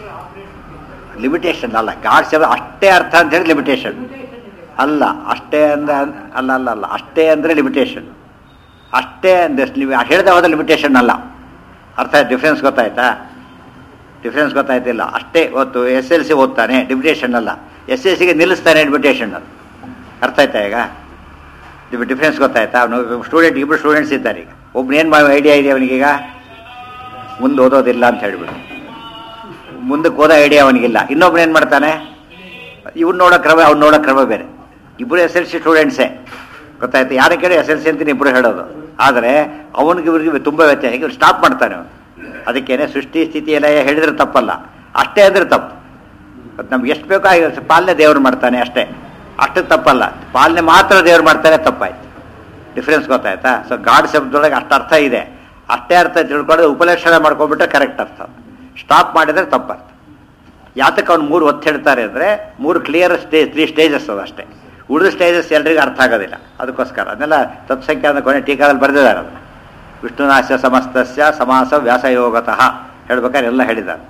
ಲಿಮಿಟೇಷನ್ ಅಲ್ಲ ಗಾಡ್ ಶಬ್ದ ಅಷ್ಟೇ ಅರ್ಥ ಅಂತ ಹೇಳಿ ಲಿಮಿಟೇಷನ್ ಅಲ್ಲ ಅಷ್ಟೇ ಅಂದ್ರೆ ಅಲ್ಲ ಅಲ್ಲ ಅಲ್ಲ ಅಷ್ಟೇ ಅಂದರೆ ಲಿಮಿಟೇಷನ್ ಅಷ್ಟೇ ಅಂದ್ರೆ ನೀವು ಹೇಳ್ದ ಹೋದ ಲಿಮಿಟೇಷನ್ ಅಲ್ಲ ಅರ್ಥ ಡಿಫ್ರೆನ್ಸ್ ಗೊತ್ತಾಯ್ತಾ ಡಿಫ್ರೆನ್ಸ್ ಗೊತ್ತಾಯ್ತಿಲ್ಲ ಅಷ್ಟೇ ಹೊತ್ತು ಎಸ್ ಎಲ್ ಸಿ ಓದ್ತಾನೆ ಲಿಮಿಟೇಷನ್ ಅಲ್ಲ ಎಸ್ ಎಲ್ ಸಿಗೆ ನಿಲ್ಲಿಸ್ತಾನೆ ಲಿಮಿಟೇಷನ್ ಅದು ಅರ್ಥ ಆಯ್ತಾ ಈಗ ನಿಮಗೆ ಡಿಫ್ರೆನ್ಸ್ ಗೊತ್ತಾಯ್ತಾ ಅವನು ಸ್ಟೂಡೆಂಟ್ ಇಬ್ಬರು ಸ್ಟೂಡೆಂಟ್ಸ್ ಇದ್ದಾರೆ ಈಗ ಒಬ್ನು ಏನು ಐಡಿಯಾ ಇದೆ ಅವನಿಗೀಗ ಮುಂದೆ ಓದೋದಿಲ್ಲ ಅಂತ ಹೇಳ್ಬಿಟ್ಟು ಮುಂದಕ್ಕೆ ಓದೋ ಐಡಿಯಾ ಅವನಿಗಿಲ್ಲ ಇನ್ನೊಬ್ನು ಏನು ಮಾಡ್ತಾನೆ ಇವ್ನು ನೋಡೋ ಕ್ರಮ ಅವ್ನು ನೋಡೋ ಕ್ರಮ ಬೇರೆ ಇಬ್ಬರು ಎಸ್ ಎಲ್ ಸಿ ಸ್ಟೂಡೆಂಟ್ಸೇ ಗೊತ್ತಾಯ್ತು ಯಾರ ಕೇಳಿ ಎಸ್ ಎಲ್ ಸಿ ಅಂತೀನಿ ಇಬ್ಬರು ಹೇಳೋದು ಆದರೆ ಅವನಿಗೆ ಇವ್ರಿಗೆ ತುಂಬ ವ್ಯತ್ಯಾಸ ಇವ್ರು ಸ್ಟಾಪ್ ಮಾಡ್ತಾನೆ ಅವನು ಅದಕ್ಕೇನೆ ಸೃಷ್ಟಿ ಸ್ಥಿತಿ ಎಲ್ಲ ಹೇಳಿದ್ರೆ ತಪ್ಪಲ್ಲ ಅಷ್ಟೇ ಅಂದರೆ ತಪ್ಪು ಮತ್ತು ನಮ್ಗೆ ಎಷ್ಟು ಬೇಕೋ ಆಗಿರುತ್ತೆ ಪಾಲನೆ ದೇವ್ರು ಮಾಡ್ತಾನೆ ಅಷ್ಟೇ ಅಷ್ಟು ತಪ್ಪಲ್ಲ ಪಾಲನೆ ಮಾತ್ರ ದೇವ್ರು ಮಾಡ್ತಾನೆ ತಪ್ಪಾಯ್ತು ಡಿಫ್ರೆನ್ಸ್ ಗೊತ್ತಾಯ್ತಾ ಸೊ ಗಾಡ್ ಶಬ್ದದೊಳಗೆ ಅಷ್ಟು ಅರ್ಥ ಇದೆ ಅಷ್ಟೇ ಅರ್ಥ ತಿಳ್ಕೊಂಡು ಉಪಲಕ್ಷಣ ಮಾಡ್ಕೊಂಡ್ಬಿಟ್ರೆ ಕರೆಕ್ಟ್ ಅರ್ಥ ಸ್ಟಾಪ್ ಮಾಡಿದ್ರೆ ತಪ್ಪರ್ಥ ಯಾತಕ್ಕೆ ಅವ್ನು ಮೂರು ಒತ್ತು ಹೇಳ್ತಾರೆ ಅಂದರೆ ಮೂರು ಕ್ಲಿಯರ್ ಸ್ಟೇಜ್ ತ್ರೀ ಸ್ಟೇಜಸ್ ಅದು ಅಷ್ಟೇ ಉಳಿದ ಸ್ಟೇಜಸ್ ಎಲ್ರಿಗೂ ಅರ್ಥ ಆಗೋದಿಲ್ಲ ಅದಕ್ಕೋಸ್ಕರ ಅದನ್ನೆಲ್ಲ ತತ್ಸಂಖ್ಯೆ ಅನ್ನೋ ಕೊನೆ ಟೀಕಾದಲ್ಲಿ ಬರೆದಿದ್ದಾರೆ ಅದನ್ನು ವಿಷ್ಣುನಾಶ ಸಮಸ್ತಸ್ಯ ಸಮಾಸ ವ್ಯಾಸಯೋಗತಃ ಹೇಳ್ಬೇಕಾದ್ರೆ ಎಲ್ಲ ಹೇಳಿದ್ದಾರೆ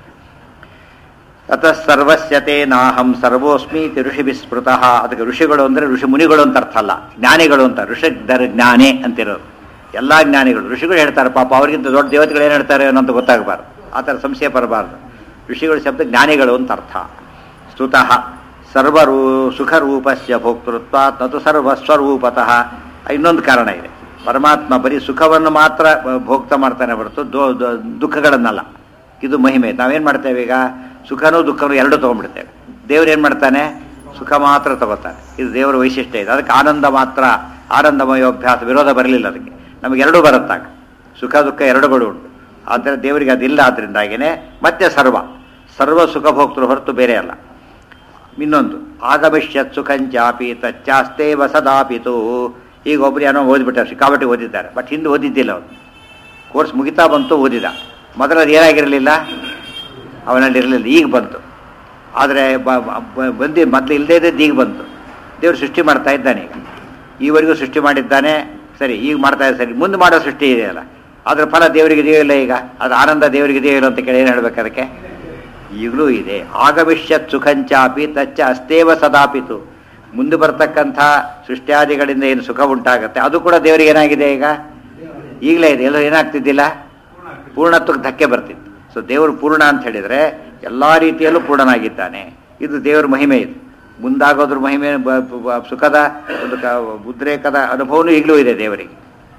ತತಃ ಸರ್ವಸ್ಯತೆ ನಾಹಂ ಸರ್ವೋಸ್ಮಿ ಇತಿ ಋಷಿ ವಿಸ್ಮೃತಃ ಅದಕ್ಕೆ ಋಷಿಗಳು ಅಂದರೆ ಋಷಿ ಮುನಿಗಳು ಅಂತ ಅರ್ಥ ಅಲ್ಲ ಜ್ಞಾನಿಗಳು ಅಂತ ಋಷಿ ದರ್ ಜ್ಞಾನೇ ಅಂತಿರೋದು ಎಲ್ಲ ಜ್ಞಾನಿಗಳು ಋಷಿಗಳು ಹೇಳ್ತಾರೆ ಪಾಪ ಅವ್ರಿಗಿಂತ ದೊಡ್ಡ ದೇವತೆಗಳು ಏನು ಹೇಳ್ತಾರೆ ಅನ್ನೋಂತ ಗೊತ್ತಾಗಬಾರ್ದು ಆ ಥರ ಸಂಶಯ ಬರಬಾರ್ದು ಋಷಿಗಳು ಶಬ್ದ ಜ್ಞಾನಿಗಳು ಅಂತ ಅರ್ಥ ಸ್ತುತಃ ಸರ್ವರೂ ಸುಖರೂಪಸ್ಯ ಭೋಕ್ತೃತ್ವ ತತು ಸರ್ವಸ್ವರೂಪತಃ ಇನ್ನೊಂದು ಕಾರಣ ಇದೆ ಪರಮಾತ್ಮ ಬರೀ ಸುಖವನ್ನು ಮಾತ್ರ ಭೋಕ್ತ ಮಾಡ್ತಾನೆ ಹೊರತು ದೋ- ದೋ- ದುಃಖಗಳನ್ನಲ್ಲ ಇದು ಮಹಿಮೆ ನಾವೇನು ಮಾಡ್ತೇವೆ ಈಗ ಸುಖನೂ ದುಃಖನೂ ಎರಡೂ ತೊಗೊಂಡ್ಬಿಡ್ತೇವೆ ದೇವ್ರು ಏನು ಮಾಡ್ತಾನೆ ಸುಖ ಮಾತ್ರ ತಗೋತಾನೆ ಇದು ದೇವರ ವೈಶಿಷ್ಟ್ಯ ಇದೆ ಅದಕ್ಕೆ ಆನಂದ ಮಾತ್ರ ಆನಂದಮಯೋಭ್ಯಾಸ ವಿರೋಧ ಬರಲಿಲ್ಲ ಅದಕ್ಕೆ ನಮಗೆ ಎರಡೂ ಬರುತ್ತಾಗ ಸುಖ ದುಃಖ ಎರಡುಗಳು ಉಂಟು ಆದರೆ ದೇವರಿಗೆ ಅದಿಲ್ಲ ಆದ್ರಿಂದಾಗಿನೇ ಮತ್ತೆ ಸರ್ವ ಸರ್ವ ಸುಖಭೋಕ್ತೃ ಹೊರತು ಬೇರೆ ಅಲ್ಲ ಇನ್ನೊಂದು ಆಗಮಿಷ್ಯತ್ ಸುಖಂಚಾಪಿ ತಚ್ಚಾಸ್ತೇವ ಸದಾಪಿತು ಈಗ ಒಬ್ರು ಏನೋ ಓದ್ಬಿಟ್ಟಾರೆ ಸಿಕ್ಕಾಪಟ್ಟೆ ಓದಿದ್ದಾರೆ ಬಟ್ ಹಿಂದೆ ಓದಿದ್ದಿಲ್ಲ ಅವನು ಕೋರ್ಸ್ ಮುಗಿತಾ ಬಂತು ಓದಿದ ಮೊದಲು ಅದು ಏನಾಗಿರಲಿಲ್ಲ ಅವನಲ್ಲಿ ಇರಲಿಲ್ಲ ಈಗ ಬಂತು ಆದರೆ ಬಂದು ಮೊದಲು ಇಲ್ಲದೇ ಇದ್ದದ್ದು ಈಗ ಬಂತು ದೇವರು ಸೃಷ್ಟಿ ಮಾಡ್ತಾ ಇದ್ದಾನೆ ಈಗ ಈವರೆಗೂ ಸೃಷ್ಟಿ ಮಾಡಿದ್ದಾನೆ ಸರಿ ಈಗ ಮಾಡ್ತಾ ಇದ್ದ ಸರಿ ಮುಂದೆ ಮಾಡೋ ಸೃಷ್ಟಿ ಇದೆಯಲ್ಲ ಅದರ ಫಲ ದೇವರಿಗೆ ಇದೆಯೋ ಇಲ್ಲ ಈಗ ಅದು ಆನಂದ ದೇವರಿಗೆ ಇದೆಯೋ ಇಲ್ಲ ಅಂತ ಕೇಳಿ ಏನು ಹೇಳ್ಬೇಕು ಅದಕ್ಕೆ ಈಗಲೂ ಇದೆ ಆಗಮಿಷ್ಯತ್ ಸುಖಂಚಾಪಿ ತಚ್ಚ ಅಸ್ತೇವ ಸದಾಪಿತು ಮುಂದೆ ಬರ್ತಕ್ಕಂಥ ಸೃಷ್ಟ್ಯಾದಿಗಳಿಂದ ಏನು ಸುಖ ಉಂಟಾಗುತ್ತೆ ಅದು ಕೂಡ ದೇವರಿಗೆ ಏನಾಗಿದೆ ಈಗ ಈಗಲೇ ಇದೆ ಎಲ್ಲರೂ ಏನಾಗ್ತಿದ್ದಿಲ್ಲ ಪೂರ್ಣತ್ವಕ್ಕೆ ಧಕ್ಕೆ ಬರ್ತಿತ್ತು ಸೊ ದೇವರು ಪೂರ್ಣ ಅಂತ ಹೇಳಿದರೆ ಎಲ್ಲ ರೀತಿಯಲ್ಲೂ ಪೂರ್ಣನಾಗಿದ್ದಾನೆ ಇದು ದೇವರ ಮಹಿಮೆ ಇದು ಮುಂದಾಗೋದ್ರ ಮಹಿಮೆ ಬ- ಬ- ಸುಖದ ಒಂದು ಕ ಉದ್ರೇಕದ ಅನುಭವನೂ ಈಗಲೂ ಇದೆ ದೇವರಿಗೆ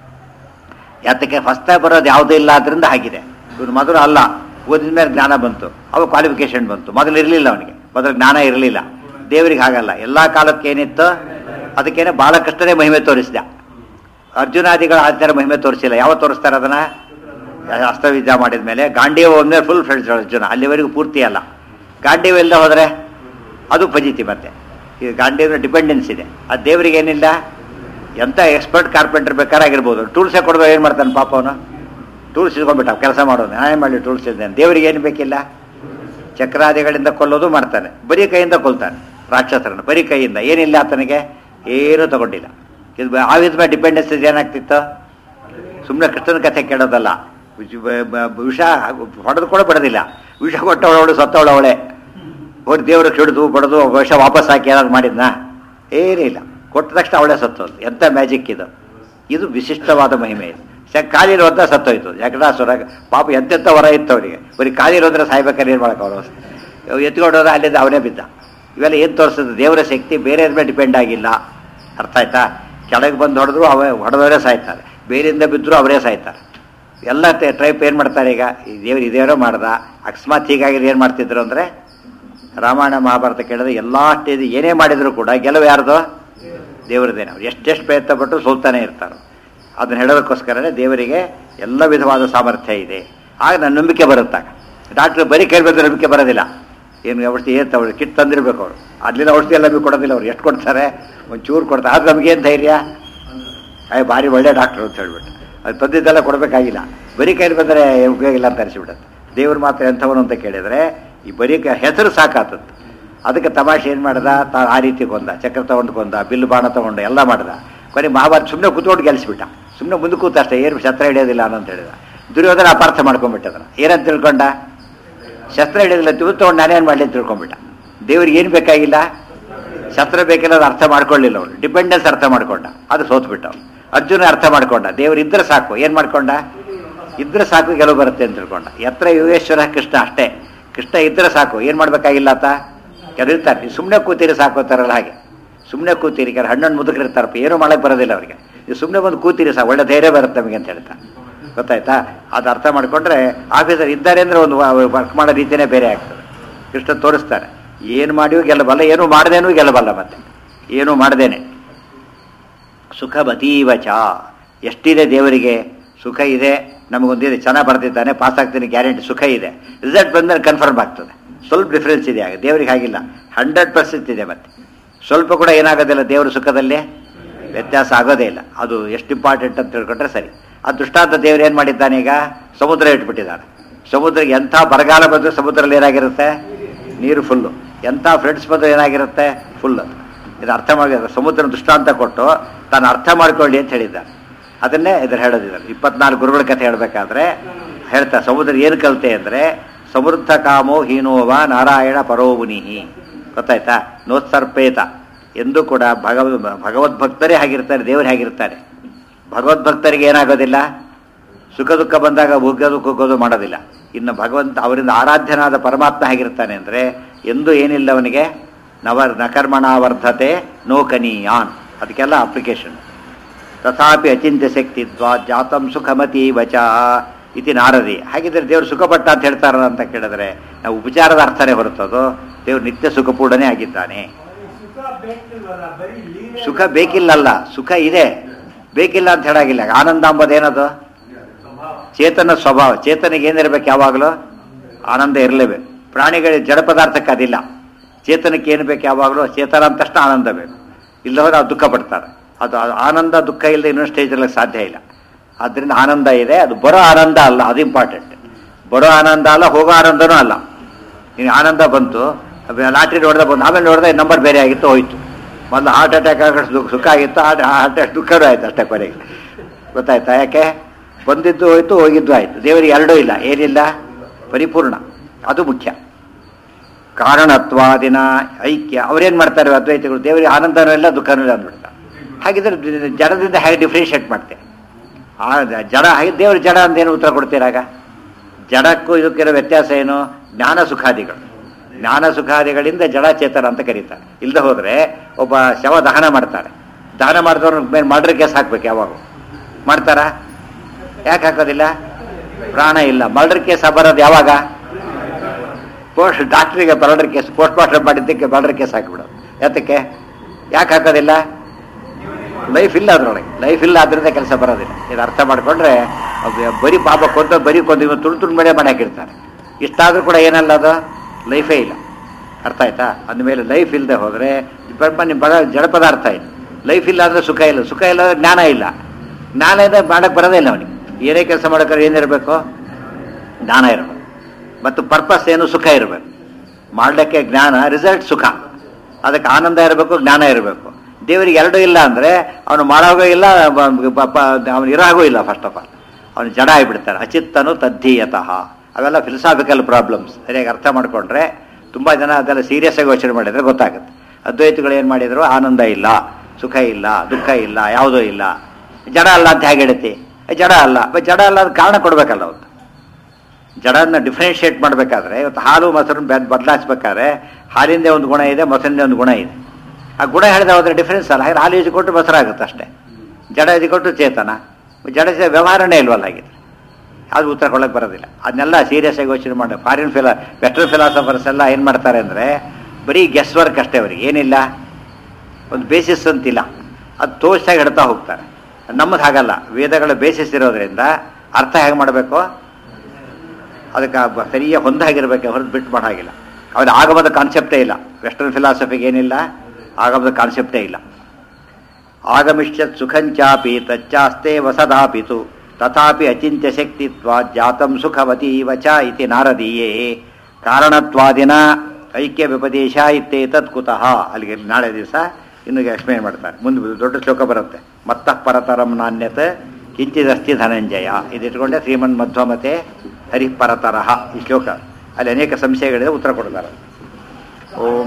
ಯಾತಕ್ಕೆ ಫಸ್ಟಾಗಿ ಬರೋದು ಯಾವುದೂ ಇಲ್ಲ ಆದ್ರಿಂದ ಹಾಗಿದೆ ಇವನು ಮೊದಲು ಅಲ್ಲ ಓದಿದ ಮೇಲೆ ಜ್ಞಾನ ಬಂತು ಅವಾಗ ಕ್ವಾಲಿಫಿಕೇಶನ್ ಬಂತು ಮೊದಲು ಇರಲಿಲ್ಲ ಅವನಿಗೆ ಮೊದಲು ಜ್ಞಾನ ಇರಲಿಲ್ಲ ದೇವರಿಗೆ ಹಾಗಲ್ಲ ಎಲ್ಲ ಕಾಲಕ್ಕೆ ಏನಿತ್ತು ಅದಕ್ಕೇನೆ ಬಾಲಕೃಷ್ಣನೇ ಮಹಿಮೆ ತೋರಿಸಿದ ಅರ್ಜುನಾದಿಗಳ ಆಚಾರ ಮಹಿಮೆ ತೋರಿಸಿಲ್ಲ ಯಾವ ತೋರಿಸ್ತಾರೆ ಅದನ್ನ ಅಸ್ತವಿದ್ಯಾ ಮಾಡಿದ ಮೇಲೆ ಗಾಂಡೀವ ಒಂದೇ ಫುಲ್ ಫ್ರೆಂಡ್ಸ್ ಅರ್ಜುನ ಅಲ್ಲಿವರೆಗೂ ಪೂರ್ತಿ ಅಲ್ಲ ಗಾಂಡೀವ ಇಲ್ಲದೆ ಹೋದರೆ ಅದು ಫಜಿತಿ ಮತ್ತೆ ಈ ಗಾಂಡೀವ್ನ ಡಿಪೆಂಡೆನ್ಸ್ ಇದೆ ಅದು ದೇವರಿಗೆ ಏನಿಲ್ಲ ಎಂಥ ಎಕ್ಸ್ಪರ್ಟ್ ಕಾರ್ಪೆಂಟರ್ ಬೇಕಾರಾಗಿರ್ಬೋದು ಟೂಲ್ಸೇ ಕೊಡೋದು ಏನು ಮಾಡ್ತಾನೆ ಪಾಪ ಅವನು ಟೂಲ್ಸ್ ಇಟ್ಕೊಂಡ್ಬಿಟ್ಟ ಕೆಲಸ ಮಾಡೋನು ನಾನು ಏನು ಮಾಡಲಿ ಟೂಲ್ಸ್ ಇದ್ದೇನೆ ದೇವರಿಗೆ ಏನು ಬೇಕಿಲ್ಲ ಚಕ್ರಾದಿಗಳಿಂದ ಕೊಲ್ಲೋದು ಮಾಡ್ತಾನೆ ಬರೀ ಕೈಯಿಂದ ಕೊಲ್ತಾನೆ ರಾಕ್ಷಸರನ್ನು ಬರೀ ಕೈಯಿಂದ ಏನಿಲ್ಲ ಆತನಿಗೆ ಏನೂ ತಗೊಂಡಿಲ್ಲ ಇದು ಆವಿದ ಮೇಲೆ ಡಿಪೆಂಡೆನ್ಸ್ ಏನಾಗ್ತಿತ್ತು ಸುಮ್ಮನೆ ಕೃಷ್ಣನ ಕಥೆ ಕೇಳೋದಲ್ಲ ವಿಷ- ಬ- ಬ- ವಿಷ ಹೊಡೆದು ಕೂಡ ಬಿಡೋದಿಲ್ಲ ವಿಷ ಕೊಟ್ಟವಳವಳು ಸತ್ತವಳವಳೆ ಹೋಗಿ ದೇವರು ಹಿಡಿದು ಬಡದು ವಿಷ ವಾಪಸ್ ಹಾಕಿ ಏನಾದ್ರು ಮಾಡಿದ್ನಾ ಏನಿಲ್ಲ ಕೊಟ್ಟ ತಕ್ಷಣ ಅವಳೇ ಸತ್ತೋದು ಎಂಥ ಮ್ಯಾಜಿಕ್ ಇದು ಇದು ವಿಶಿಷ್ಟವಾದ ಮಹಿಮೆ ಇದು ಸ ಕಾಲಿರೋ ಅಂತ ಸತ್ತೋಯ್ತು ಜಗಡಾಸುರ ಪಾಪ ಎಂತೆಂಥ ವರ ಇತ್ತು ಅವರಿಗೆ ಬರೀ ಕಾಲಿರೋದ್ರೆ ಸಾಯ್ಬೇಕಾದ್ರೆ ಏನು ಮಾಡಕ್ಕೆ ಅವರು ಎತ್ಕೊಂಡೋದ ಅಲ್ಲಿಂದ ಅವನೇ ಬಿದ್ದ ಇವೆಲ್ಲ ಏನು ತೋರಿಸ್ತದೆ ದೇವರ ಶಕ್ತಿ ಬೇರೆ ಮೇಲೆ ಡಿಪೆಂಡ್ ಆಗಿಲ್ಲ ಅರ್ಥ ಆಯ್ತಾ ಕೆಳಗೆ ಬಂದು ಹೊಡೆದ್ರು ಅವೇ ಹೊಡೆದವರೇ ಸಾಯ್ತಾರೆ ಬೇರೆಯಿಂದ ಬಿದ್ದರೂ ಅವರೇ ಸಾಯ್ತಾರೆ ಎಲ್ಲ ಟ್ರೈಪ್ ಏನು ಮಾಡ್ತಾರೆ ಈಗ ಈ ದೇವ್ರು ಇದೇನೋ ಮಾಡ್ದ ಅಕಸ್ಮಾತ್ ಹೀಗಾಗಿದೆ ಏನು ಮಾಡ್ತಿದ್ರು ಅಂದರೆ ರಾಮಾಯಣ ಮಹಾಭಾರತ ಕೇಳಿದ್ರೆ ಎಲ್ಲ ಸ್ಟೇಜ್ ಏನೇ ಮಾಡಿದ್ರು ಕೂಡ ಗೆಲುವು ಯಾರ್ದು ದೇವರದೇನೆ ಅವ್ರು ಎಷ್ಟೆಷ್ಟು ಪ್ರಯತ್ನ ಪಟ್ಟು ಸೋಲ್ತಾನೆ ಇರ್ತಾರೆ ಅದನ್ನ ಹೇಳೋದಕ್ಕೋಸ್ಕರನೇ ದೇವರಿಗೆ ಎಲ್ಲ ವಿಧವಾದ ಸಾಮರ್ಥ್ಯ ಇದೆ ಆಗ ನನ್ನ ನಂಬಿಕೆ ಬರುತ್ತಾಗ ಡಾಕ್ಟ್ರ್ ಬರೀ ಕೇಳಬೇಕು ನಂಬಿಕೆ ಬರೋದಿಲ್ಲ ಏನು ಔಷಧಿ ಏನು ತಗೊಳ್ಳಿ ಕಿಟ್ ತಂದಿರ್ಬೇಕು ಅವರು ಅಲ್ಲಿನ ಔಷಧಿ ಎಲ್ಲ ನಮಗೆ ಕೊಡೋದಿಲ್ಲ ಅವ್ರು ಎಷ್ಟು ಕೊಡ್ತಾರೆ ಒಂದು ಚೂರು ಕೊಡ್ತಾರೆ ಅದು ನಮಗೇನು ಧೈರ್ಯ ಅಯ್ಯ ಭಾರಿ ಒಳ್ಳೆ ಡಾಕ್ಟ್ರು ಅಂತ ಹೇಳ್ಬಿಟ್ಟು ಅದು ತಂದಿದ್ದೆಲ್ಲ ಕೊಡಬೇಕಾಗಿಲ್ಲ ಬರೀ ಕೈಲಿ ಬಂದರೆ ಉಪಯೋಗ ಇಲ್ಲ ಅಂತ ಅನಿಸ್ಬಿಡುತ್ತೆ ದೇವ್ರು ಮಾತ್ರ ಎಂಥವನು ಅಂತ ಕೇಳಿದರೆ ಈ ಬರೀ ಕ- ಹೆಸರು ಸಾಕಾತದ್ದು ಅದಕ್ಕೆ ತಮಾಷೆ ಏನು ಮಾಡ್ದ ತಾ ಆ ರೀತಿ ಕೊಂದ ಚಕ್ರ ತಗೊಂಡು ಕೊಂದ ಬಿಲ್ಲು ಬಾಣ ತಗೊಂಡು ಎಲ್ಲ ಮಾಡ್ದ ಕೊನೆ ಮಹಾಭಾರತ ಸುಮ್ಮನೆ ಕೂತ್ಕೊಂಡು ಗೆಲ್ಲಿಸ್ಬಿಟ್ಟ ಸುಮ್ಮನೆ ಮುಂದೆ ಕೂತ ಅಷ್ಟೇ ಏನು ಶಸ್ತ್ರ ಹಿಡಿಯೋದಿಲ್ಲ ಅಂತ ಹೇಳಿದ ದುರ್ಯೋಧನ ಅಪಾರ್ಥ ಮಾಡ್ಕೊಂಡ್ಬಿಟ್ಟದನ ಏನಂತ ತಿಳ್ಕೊಂಡ ಶಸ್ತ್ರ ಹಿಡಿಯೋದಿಲ್ಲ ತಿಳು ತಗೊಂಡು ನಾನೇನು ಮಾಡಲಿ ಅಂತ ತಿಳ್ಕೊಂಡ್ಬಿಟ್ಟ ದೇವ್ರಿಗೆ ಏನು ಬೇಕಾಗಿಲ್ಲ ಶಸ್ತ್ರ ಬೇಕಿಲ್ಲ ಅದು ಅರ್ಥ ಮಾಡ್ಕೊಳ್ಳಿಲ್ಲ ಅವನು ಡಿಪೆಂಡೆನ್ಸ್ ಅರ್ಥ ಮಾಡ್ಕೊಂಡ ಅದು ಸೋತ್ಬಿಟ್ಟ ಅವ್ನು. ಅರ್ಜುನ ಅರ್ಥ ಮಾಡ್ಕೊಂಡ ದೇವ್ರು ಇದ್ರೆ ಸಾಕು ಏನು ಮಾಡ್ಕೊಂಡ ಇದ್ರೆ ಸಾಕು ಗೆಲುವು ಬರುತ್ತೆ ಅಂತ ತಿಳ್ಕೊಂಡ ಎತ್ರ ಯೋಗೇಶ್ವರ ಕೃಷ್ಣ ಅಷ್ಟೇ ಕೃಷ್ಣ ಇದ್ರೆ ಸಾಕು ಏನು ಮಾಡ್ಬೇಕಾಗಿಲ್ಲ ಆತ ಕೆಲವು ಇರ್ತಾರೆ ಸುಮ್ಮನೆ ಕೂತೀರಿ ಸಾಕು ಅಂತಾರಲ್ಲ ಹಾಗೆ ಸುಮ್ಮನೆ ಕೂತೀರಿ ಕೆಲವು ಹಣ್ಣನ್ನು ಮುದುಕರು ಇರ್ತಾರಪ್ಪ ಏನೂ ಮಾಡಕ್ಕೆ ಬರೋದಿಲ್ಲ ಅವರಿಗೆ ನೀವು ಸುಮ್ಮನೆ ಬಂದು ಕೂತೀರಿ ಸಾಕು ಒಳ್ಳೆ ಧೈರ್ಯ ಬರುತ್ತೆ ನಮಗೆ ಅಂತ ಹೇಳ್ತಾ ಗೊತ್ತಾಯ್ತಾ ಅದು ಅರ್ಥ ಮಾಡ್ಕೊಂಡ್ರೆ ಆಫೀಸರ್ ಇದ್ದಾರೆ ಅಂದರೆ ಒಂದು ವರ್ಕ್ ಮಾಡೋ ರೀತಿಯೇ ಬೇರೆ ಆಗ್ತದೆ ಕೃಷ್ಣ ತೋರಿಸ್ತಾರೆ ಏನು ಮಾಡಿಯೂ ಗೆಲ್ಲಬಲ್ಲ ಏನು ಮಾಡದೇನೂ ಗೆಲ್ಲಬಲ್ಲ ಮತ್ತೆ ಏನೂ ಮಾಡದೇನೆ ಸುಖ ಬತೀವಚ ಎಷ್ಟಿದೆ ದೇವರಿಗೆ ಸುಖ ಇದೆ ನಮಗೊಂದಿದೆ ಚೆನ್ನಾಗಿ ಬರ್ತಿದ್ದಾನೆ ಪಾಸ್ ಆಗ್ತೀನಿ ಗ್ಯಾರಂಟಿ ಸುಖ ಇದೆ ರಿಸಲ್ಟ್ ಬಂದರೆ ಕನ್ಫರ್ಮ್ ಆಗ್ತದೆ ಸ್ವಲ್ಪ ಡಿಫ್ರೆನ್ಸ್ ಇದೆ ಆಗ ದೇವರಿಗೆ ಹಾಗಿಲ್ಲ ಹಂಡ್ರೆಡ್ ಪರ್ಸೆಂಟ್ ಇದೆ ಮತ್ತೆ ಸ್ವಲ್ಪ ಕೂಡ ಏನಾಗೋದಿಲ್ಲ ದೇವರ ಸುಖದಲ್ಲಿ ವ್ಯತ್ಯಾಸ ಆಗೋದೇ ಇಲ್ಲ ಅದು ಎಷ್ಟು ಇಂಪಾರ್ಟೆಂಟ್ ಅಂತ ತಿಳ್ಕೊಂಡ್ರೆ ಸರಿ ಆ ದೃಷ್ಟಾಂತ ದೇವರು ಏನು ಮಾಡಿದ್ದಾನೆ ಈಗ ಸಮುದ್ರ ಇಟ್ಬಿಟ್ಟಿದ್ದಾನೆ ಸಮುದ್ರಕ್ಕೆ ಎಂಥ ಬರಗಾಲ ಬಂದರೂ ಸಮುದ್ರದಲ್ಲಿ ಏನಾಗಿರುತ್ತೆ ನೀರು ಫುಲ್ಲು ಎಂಥ ಫ್ರೆಂಡ್ಸ್ ಬಂದರೂ ಏನಾಗಿರುತ್ತೆ ಫುಲ್ ಇದು ಅರ್ಥ ಮಾಡಿ ಸಮುದ್ರ ದೃಷ್ಟಾಂತ ಕೊಟ್ಟು ತಾನು ಅರ್ಥ ಮಾಡ್ಕೊಳ್ಳಿ ಅಂತ ಹೇಳಿದ್ದಾನೆ ಅದನ್ನೇ ಇದ್ರ ಹೇಳೋದಿದ್ದಾರೆ ಇಪ್ಪತ್ನಾಲ್ಕು ಗುರುಗಳ ಕಥೆ ಹೇಳಬೇಕಾದ್ರೆ ಹೇಳ್ತಾ ಸಮುದ್ರ ಏನು ಕಲಿತೆ ಅಂದರೆ ಸಮೃದ್ಧ ಕಾಮೋ ಹೀನೋವ ನಾರಾಯಣ ಪರೋಮುನಿಹಿ ಗೊತ್ತಾಯ್ತಾ ನೋತ್ಸರ್ಪೇತ ಎಂದು ಕೂಡ ಭಗವ ಭಗವದ್ಭಕ್ತರೇ ಆಗಿರ್ತಾರೆ ದೇವರೇ ಆಗಿರ್ತಾರೆ ಭಗವದ್ಭಕ್ತರಿಗೆ ಏನಾಗೋದಿಲ್ಲ ಸುಖ ದುಃಖ ಬಂದಾಗ ಉಗ್ಗೋದು ಕುಗ್ಗೋದು ಮಾಡೋದಿಲ್ಲ ಇನ್ನು ಭಗವಂತ ಅವರಿಂದ ಆರಾಧ್ಯನಾದ ಪರಮಾತ್ಮ ಹೇಗಿರ್ತಾನೆ ಅಂದರೆ ಎಂದೂ ಏನಿಲ್ಲ ಅವನಿಗೆ ನವ ನಕರ್ಮಣ ವರ್ಧತೆ ನೋಕನೀಯಾನ್ ಅದಕ್ಕೆಲ್ಲ ಅಪ್ಲಿಕೇಶನ್ ತಥಾಪಿ ಅಚಿಂತ್ಯ ಶಕ್ತಿತ್ವ ಜಾತಂ ಸುಖಮತಿ ವಚ ಇತಿ ನಾರದಿ ಹಾಗಿದ್ರೆ ದೇವರು ಸುಖಪಟ್ಟ ಅಂತ ಹೇಳ್ತಾರ ಅಂತ ಕೇಳಿದ್ರೆ ನಾವು ಉಪಚಾರದ ಅರ್ಥನೇ ಹೊರತದು ದೇವರು ನಿತ್ಯ ಸುಖಪೂರ್ಣನೇ ಆಗಿದ್ದಾನೆ ಸುಖ ಬೇಕಿಲ್ವಲ್ಲ ಬರೀ ಲೀಲೆ ಸುಖ ಬೇಕಿಲ್ಲಲ್ಲ ಸುಖ ಇದೆ ಬೇಕಿಲ್ಲ ಅಂತ ಹೇಳಾಗಿಲ್ಲ ಆನಂದ ಅಂಬೋದೇನದು ಚೇತನ ಸ್ವಭಾವ ಚೇತನಿಗೆ ಏನಿರ್ಬೇಕು ಯಾವಾಗಲೂ ಆನಂದ ಇರಲೇಬೇಕು ಪ್ರಾಣಿಗಳಿಗೆ ಜಡ ಪದಾರ್ಥಕ್ಕೆ ಅದಿಲ್ಲ ಚೇತನಕ್ಕೆ ಏನು ಬೇಕು ಯಾವಾಗಲೂ ಚೇತನ ಅಂತ ತಕ್ಷಣ ಆನಂದ ಬೇಕು ಇಲ್ಲದವ್ರು ಅದು ದುಃಖ ಪಡ್ತಾರೆ ಅದು ಅದು ಆನಂದ ದುಃಖ ಇಲ್ಲದೆ ಇನ್ನೊಂದು ಸ್ಟೇಜಲ್ಲಿ ಸಾಧ್ಯ ಇಲ್ಲ ಆದ್ದರಿಂದ ಆನಂದ ಇದೆ ಅದು ಬರೋ ಆನಂದ ಅಲ್ಲ ಅದು ಇಂಪಾರ್ಟೆಂಟ್ ಬರೋ ಆನಂದ ಅಲ್ಲ ಹೋಗೋ ಆನಂದನೂ ಅಲ್ಲ ಇನ್ನು ಆನಂದ ಬಂತು ಲಾಟ್ರಿ ನೋಡ್ದೆ ಬಂದು ಆಮೇಲೆ ನೋಡಿದ್ರೆ ನಂಬರ್ ಬೇರೆ ಆಗಿತ್ತು ಹೋಯ್ತು ಮೊದಲು ಹಾರ್ಟ್ ಅಟ್ಯಾಕ್ ಆಗೋಷ್ಟು ದುಃಖ ಸುಖ ಆಗಿತ್ತು ಹಾರ್ಟ್ ಹಾರ್ಟ್ ಅಟ್ಯಾಕ್ ದುಃಖನೂ ಆಯ್ತು ಅಷ್ಟೇ ಕೊನೆಗೆ ಗೊತ್ತಾಯ್ತಾ ಯಾಕೆ ಬಂದಿದ್ದು ಹೋಯ್ತು ಹೋಗಿದ್ದು ಆಯ್ತು ದೇವರಿಗೆ ಎರಡೂ ಇಲ್ಲ ಏನಿಲ್ಲ ಪರಿಪೂರ್ಣ ಅದು ಮುಖ್ಯ ಕಾರಣತ್ವಾದಿನ ಐಕ್ಯ ಅವ್ರೇನು ಮಾಡ್ತಾರೆ ಅದ್ವೈತಗಳು ದೇವರಿಗೆ ಆನಂದನೂ ಇಲ್ಲ ದುಃಖನೂ ಇಲ್ಲ ಅಂದ್ಬಿಡ್ತಾರೆ ಹಾಗಿದ್ರೆ ಜಡದಿಂದ ಹೇಗೆ ಡಿಫ್ರೆನ್ಷಿಯೇಟ್ ಮಾಡ್ತೇವೆ ಆ ಜಡ ಹಾಗೆ ದೇವ್ರ ಜಡ ಅಂತ ಏನು ಉತ್ತರ ಕೊಡ್ತೀರಾಗ ಜಡಕ್ಕೂ ಇದಕ್ಕಿರೋ ವ್ಯತ್ಯಾಸ ಏನು ಜ್ಞಾನ ಸುಖಾದಿಗಳು ಜ್ಞಾನ ಸುಖಾದಿಗಳಿಂದ ಜಡ ಚೇತನ ಅಂತ ಕರೀತಾರೆ ಇಲ್ಲದೆ ಹೋದರೆ ಒಬ್ಬ ಶವ ದಹನ ಮಾಡ್ತಾರೆ ದಹನ ಮಾಡಿದವ್ರ ಮೇಲೆ ಮರ್ಡರ್ ಕೇಸ್ ಹಾಕ್ಬೇಕು ಯಾವಾಗ ಮಾಡ್ತಾರಾ ಯಾಕೆ ಹಾಕೋದಿಲ್ಲ ಪ್ರಾಣ ಇಲ್ಲ ಮರ್ಡರ್ ಕೇಸ್ ಬರೋದು ಯಾವಾಗ ಪೋಸ್ಟ್ ಡಾಕ್ಟ್ರಿಗೆ ಮರ್ಡರ್ ಕೇಸ್ ಪೋಸ್ಟ್ ಮಾರ್ಟಮ್ ಮಾಡಿದ್ದಕ್ಕೆ ಮರ್ಡರ್ ಕೇಸ್ ಹಾಕಿಬಿಡೋದು ಯಾತಕ್ಕೆ ಯಾಕೆ ಹಾಕೋದಿಲ್ಲ ಲೈಫ್ ಇಲ್ಲ ಅದರೊಳಗೆ ಲೈಫ್ ಇಲ್ಲ ಅದರಿಂದ ಕೆಲಸ ಬರೋದಿಲ್ಲ ಇದು ಅರ್ಥ ಮಾಡಿಕೊಂಡ್ರೆ ಬರೀ ಪಾಪ ಕೊಂದ ಬರೀ ಕೊಂದು ಇವತ್ತು ತುಳು ತುಳು ಮೇಲೆ ಮಾಡಿ ಹಾಕಿರ್ತಾರೆ ಇಷ್ಟಾದರೂ ಕೂಡ ಏನಲ್ಲ ಅದು ಲೈಫೇ ಇಲ್ಲ ಅರ್ಥ ಆಯ್ತಾ ಅಂದಮೇಲೆ ಲೈಫ್ ಇಲ್ಲದೆ ಹೋದರೆ ಬನ್ನಿ ಬಡ ಜಡ ಪದಾರ್ಥ ಇದೆ ಲೈಫ್ ಇಲ್ಲ ಅಂದರೆ ಸುಖ ಇಲ್ಲ ಸುಖ ಇಲ್ಲ ಅಂದ್ರೆ ಜ್ಞಾನ ಇಲ್ಲ ಜ್ಞಾನ ಇದೆ ಮಾಡಕ್ಕೆ ಬರೋದೇ ಇಲ್ಲ ಅವನಿಗೆ ಏನೇ ಕೆಲಸ ಮಾಡೋಕ್ಕಾದ್ರೆ ಏನಿರಬೇಕು ಜ್ಞಾನ ಇರಬೇಕು ಮತ್ತು ಪರ್ಪಸ್ ಏನು ಸುಖ ಇರಬೇಕು ಮಾಡಲಿಕ್ಕೆ ಜ್ಞಾನ ರಿಸಲ್ಟ್ ಸುಖ ಅದಕ್ಕೆ ಆನಂದ ಇರಬೇಕು ಜ್ಞಾನ ಇರಬೇಕು ದೇವರಿಗೆ ಎರಡೂ ಇಲ್ಲ ಅಂದರೆ ಅವನು ಮಾಡೋಗೂ ಇಲ್ಲ ಅವನು ಇರಾಗೂ ಇಲ್ಲ ಫಸ್ಟ್ ಆಫ್ ಆಲ್ ಅವನು ಜಡ ಆಗಿಬಿಡ್ತಾನೆ ಅಚಿತ್ತನು ತದ್ಧೀಯತಃ ಅವೆಲ್ಲ ಫಿಲಸಾಫಿಕಲ್ ಪ್ರಾಬ್ಲಮ್ಸ್ ಸರಿಯಾಗಿ ಅರ್ಥ ಮಾಡಿಕೊಂಡ್ರೆ ತುಂಬ ಜನ ಅದೆಲ್ಲ ಸೀರಿಯಸ್ ಆಗಿ ಯೋಚನೆ ಮಾಡಿದರೆ ಗೊತ್ತಾಗುತ್ತೆ ಅದ್ವೈತಗಳು ಏನು ಮಾಡಿದರು ಆನಂದ ಇಲ್ಲ ಸುಖ ಇಲ್ಲ ದುಃಖ ಇಲ್ಲ ಯಾವುದೂ ಇಲ್ಲ ಜಡ ಅಲ್ಲ ಅಂತ ಹೇಗೆ ಹೇಳುತ್ತೆ ಜಡ ಅಲ್ಲ ಬಟ್ ಜಡ ಅಲ್ಲ ಅದು ಕಾರಣ ಕೊಡಬೇಕಲ್ಲ ಅವತ್ತು ಜಡನ್ನ ಡಿಫ್ರೆನ್ಷಿಯೇಟ್ ಮಾಡಬೇಕಾದ್ರೆ ಇವತ್ತು ಹಾಲು ಮೊಸರನ್ನ ಬೆದ್ ಬದಲಾಯಿಸ್ಬೇಕಾದ್ರೆ ಹಾಲಿಂದೇ ಒಂದು ಗುಣ ಇದೆ ಮೊಸರಿಂದೇ ಒಂದು ಗುಣ ಇದೆ ಆ ಗುಣ ಹೇಳಿದ್ರೆ ಹೋದ್ರೆ ಡಿಫ್ರೆನ್ಸ್ ಅಲ್ಲ ಹಾಗೆ ಹಾಲು ಈಜು ಕೊಟ್ಟು ಮೊಸರಾಗುತ್ತೆ ಅಷ್ಟೇ ಜಡ ಈಜು ಕೊಟ್ಟು ಚೇತನ ಜಡ ಚೇ- ವ್ಯವಹಾರನೇ ಇಲ್ವಲ್ಲ ಆಗಿದ್ರೆ ಅದು ಉತ್ತರ ಕೊಡೋಕ್ಕೆ ಬರೋದಿಲ್ಲ ಅದನ್ನೆಲ್ಲ ಸೀರಿಯಸ್ ಆಗಿ ಯೋಚನೆ ಮಾಡಿ ಫಾರಿನ್ ಫಿಲಾ ವೆಸ್ಟರ್ನ್ ಫಿಲಾಸಫರ್ಸ್ ಎಲ್ಲ ಏನು ಮಾಡ್ತಾರೆ ಅಂದರೆ ಬರೀ ಗೆಸ್ ವರ್ಕ್ ಅಷ್ಟೇ ಅವ್ರಿಗೆ ಏನಿಲ್ಲ ಒಂದು ಬೇಸಿಸ್ ಅಂತಿಲ್ಲ ಅದು ತೋರ್ಸಾಗಿ ಹೇಳ್ತಾ ಹೋಗ್ತಾರೆ ನಮ್ಮದು ಹಾಗಲ್ಲ ವೇದಗಳ ಬೇಸಿಸ್ ಇರೋದ್ರಿಂದ ಅರ್ಥ ಹೇಗೆ ಮಾಡಬೇಕು ಅದಕ್ಕೆ ಆ ಬ- ಸರಿಯಾಗಿ ಹೊಂದಾಗಿರ್ಬೇಕು ಹೊರತು ಬಿಟ್ಟು ಮಾಡೋ ಹಾಗಿಲ್ಲ ಅವ್ರ ಆಗಮದ ಕಾನ್ಸೆಪ್ಟೇ ಇಲ್ಲ ವೆಸ್ಟರ್ನ್ ಫಿಲಾಸಫಿಗೆ ಏನಿಲ್ಲ ಆಗಮದ ಕಾನ್ಸೆಪ್ಟೇ ಇಲ್ಲ ಆಗಮಿಷ್ಯತ್ ಸುಖಂಚಾಪಿ ತಚ್ಚಾಸ್ತೆ ವಸದಾಪಿತು ತಥಾಪಿ ಅಚಿಂತ್ಯ ಶಕ್ತಿತ್ವ ಜಾತಂ ಸುಖವತೀವ ಚ ಇತಿ ನಾರದೀಯೇ ಕಾರಣತ್ವಾದಿನ ಐಕ್ಯ ವ್ಯಪದೇಶ ಇತ್ತೇತತ್ ಕುತಃ ಅಲ್ಲಿಗೆ ನಾಳೆ ದಿವಸ ಇನ್ನು ಎಕ್ಸ್ಪ್ಲೇನ್ ಮಾಡ್ತಾರೆ ಮುಂದೆ ದೊಡ್ಡ ಶ್ಲೋಕ ಬರುತ್ತೆ ಮತ್ತಃ ಪರತರಂ ನಾಣ್ಯತೆ ಕಿಂಚಿದಸ್ತಿ ಧನಂಜಯ ಇದಿಟ್ಕೊಂಡೆ ಶ್ರೀಮನ್ ಮಧ್ವಮತೆ ಹರಿಃ ಪರತರಃ ಈ ಶ್ಲೋಕ ಅಲ್ಲಿ ಅನೇಕ ಸಂಶಯಗಳಿದೆ ಉತ್ತರ ಕೊಡ್ತಾರೆ ಓಂ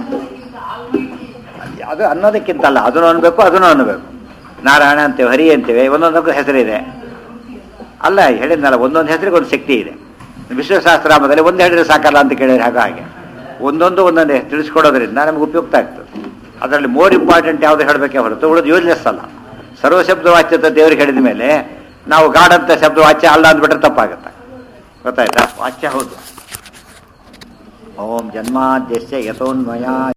ಅದು ಅನ್ನೋದಕ್ಕಿಂತಲ್ಲ ಅದನ್ನು ಅನ್ಬೇಕು ಅದನ್ನು ಅನ್ಬೇಕು ನಾರಾಯಣ ಅಂತೇವೆ ಹರಿ ಅಂತೇವೆ ಒಂದೊಂದಕ್ಕೂ ಹೆಸರಿದೆ ಅಲ್ಲ ಹೇಳಿದ್ನಲ್ಲ ಒಂದೊಂದು ಹೆಸರಿಗೆ ಒಂದು ಶಕ್ತಿ ಇದೆ ವಿಶ್ವಸಹಸ್ರಾಮದಲ್ಲಿ ಒಂದು ಹೇಳಿದ್ರೆ ಸಾಕಲ್ಲ ಅಂತ ಕೇಳಿದ್ರೆ ಹಾಗೆ ಹಾಗೆ ಒಂದೊಂದು ಒಂದೊಂದು ತಿಳಿಸ್ಕೊಡೋದ್ರಿಂದ ನಮ್ಗೆ ಉಪಯುಕ್ತ ಆಗ್ತದೆ ಅದರಲ್ಲಿ ಮೋರ್ ಇಂಪಾರ್ಟೆಂಟ್ ಯಾವುದು ಹೇಳಬೇಕೆ ಹೊರತು ಉಳಿದು ಯೂಸ್ಲೆಸ್ ಅಲ್ಲ ಸರ್ವಶಬ್ದ ವಾಚ್ಯತ ದೇವರಿಗೆ ಹೇಳಿದ ಮೇಲೆ ನಾವು ಗಾಡ್ ಅಂತ ಶಬ್ದ ವಾಚ್ಯ ಅಲ್ಲ ಅಂದ್ಬಿಟ್ರೆ ತಪ್ಪಾಗುತ್ತೆ ಗೊತ್ತಾಯ್ತಾ ವಾಚ್ಯ ಹೌದು ಓಂ ಜನ್ಮಾದ್ಯಸ್ಯ ಯಥೋನ್ಮಯ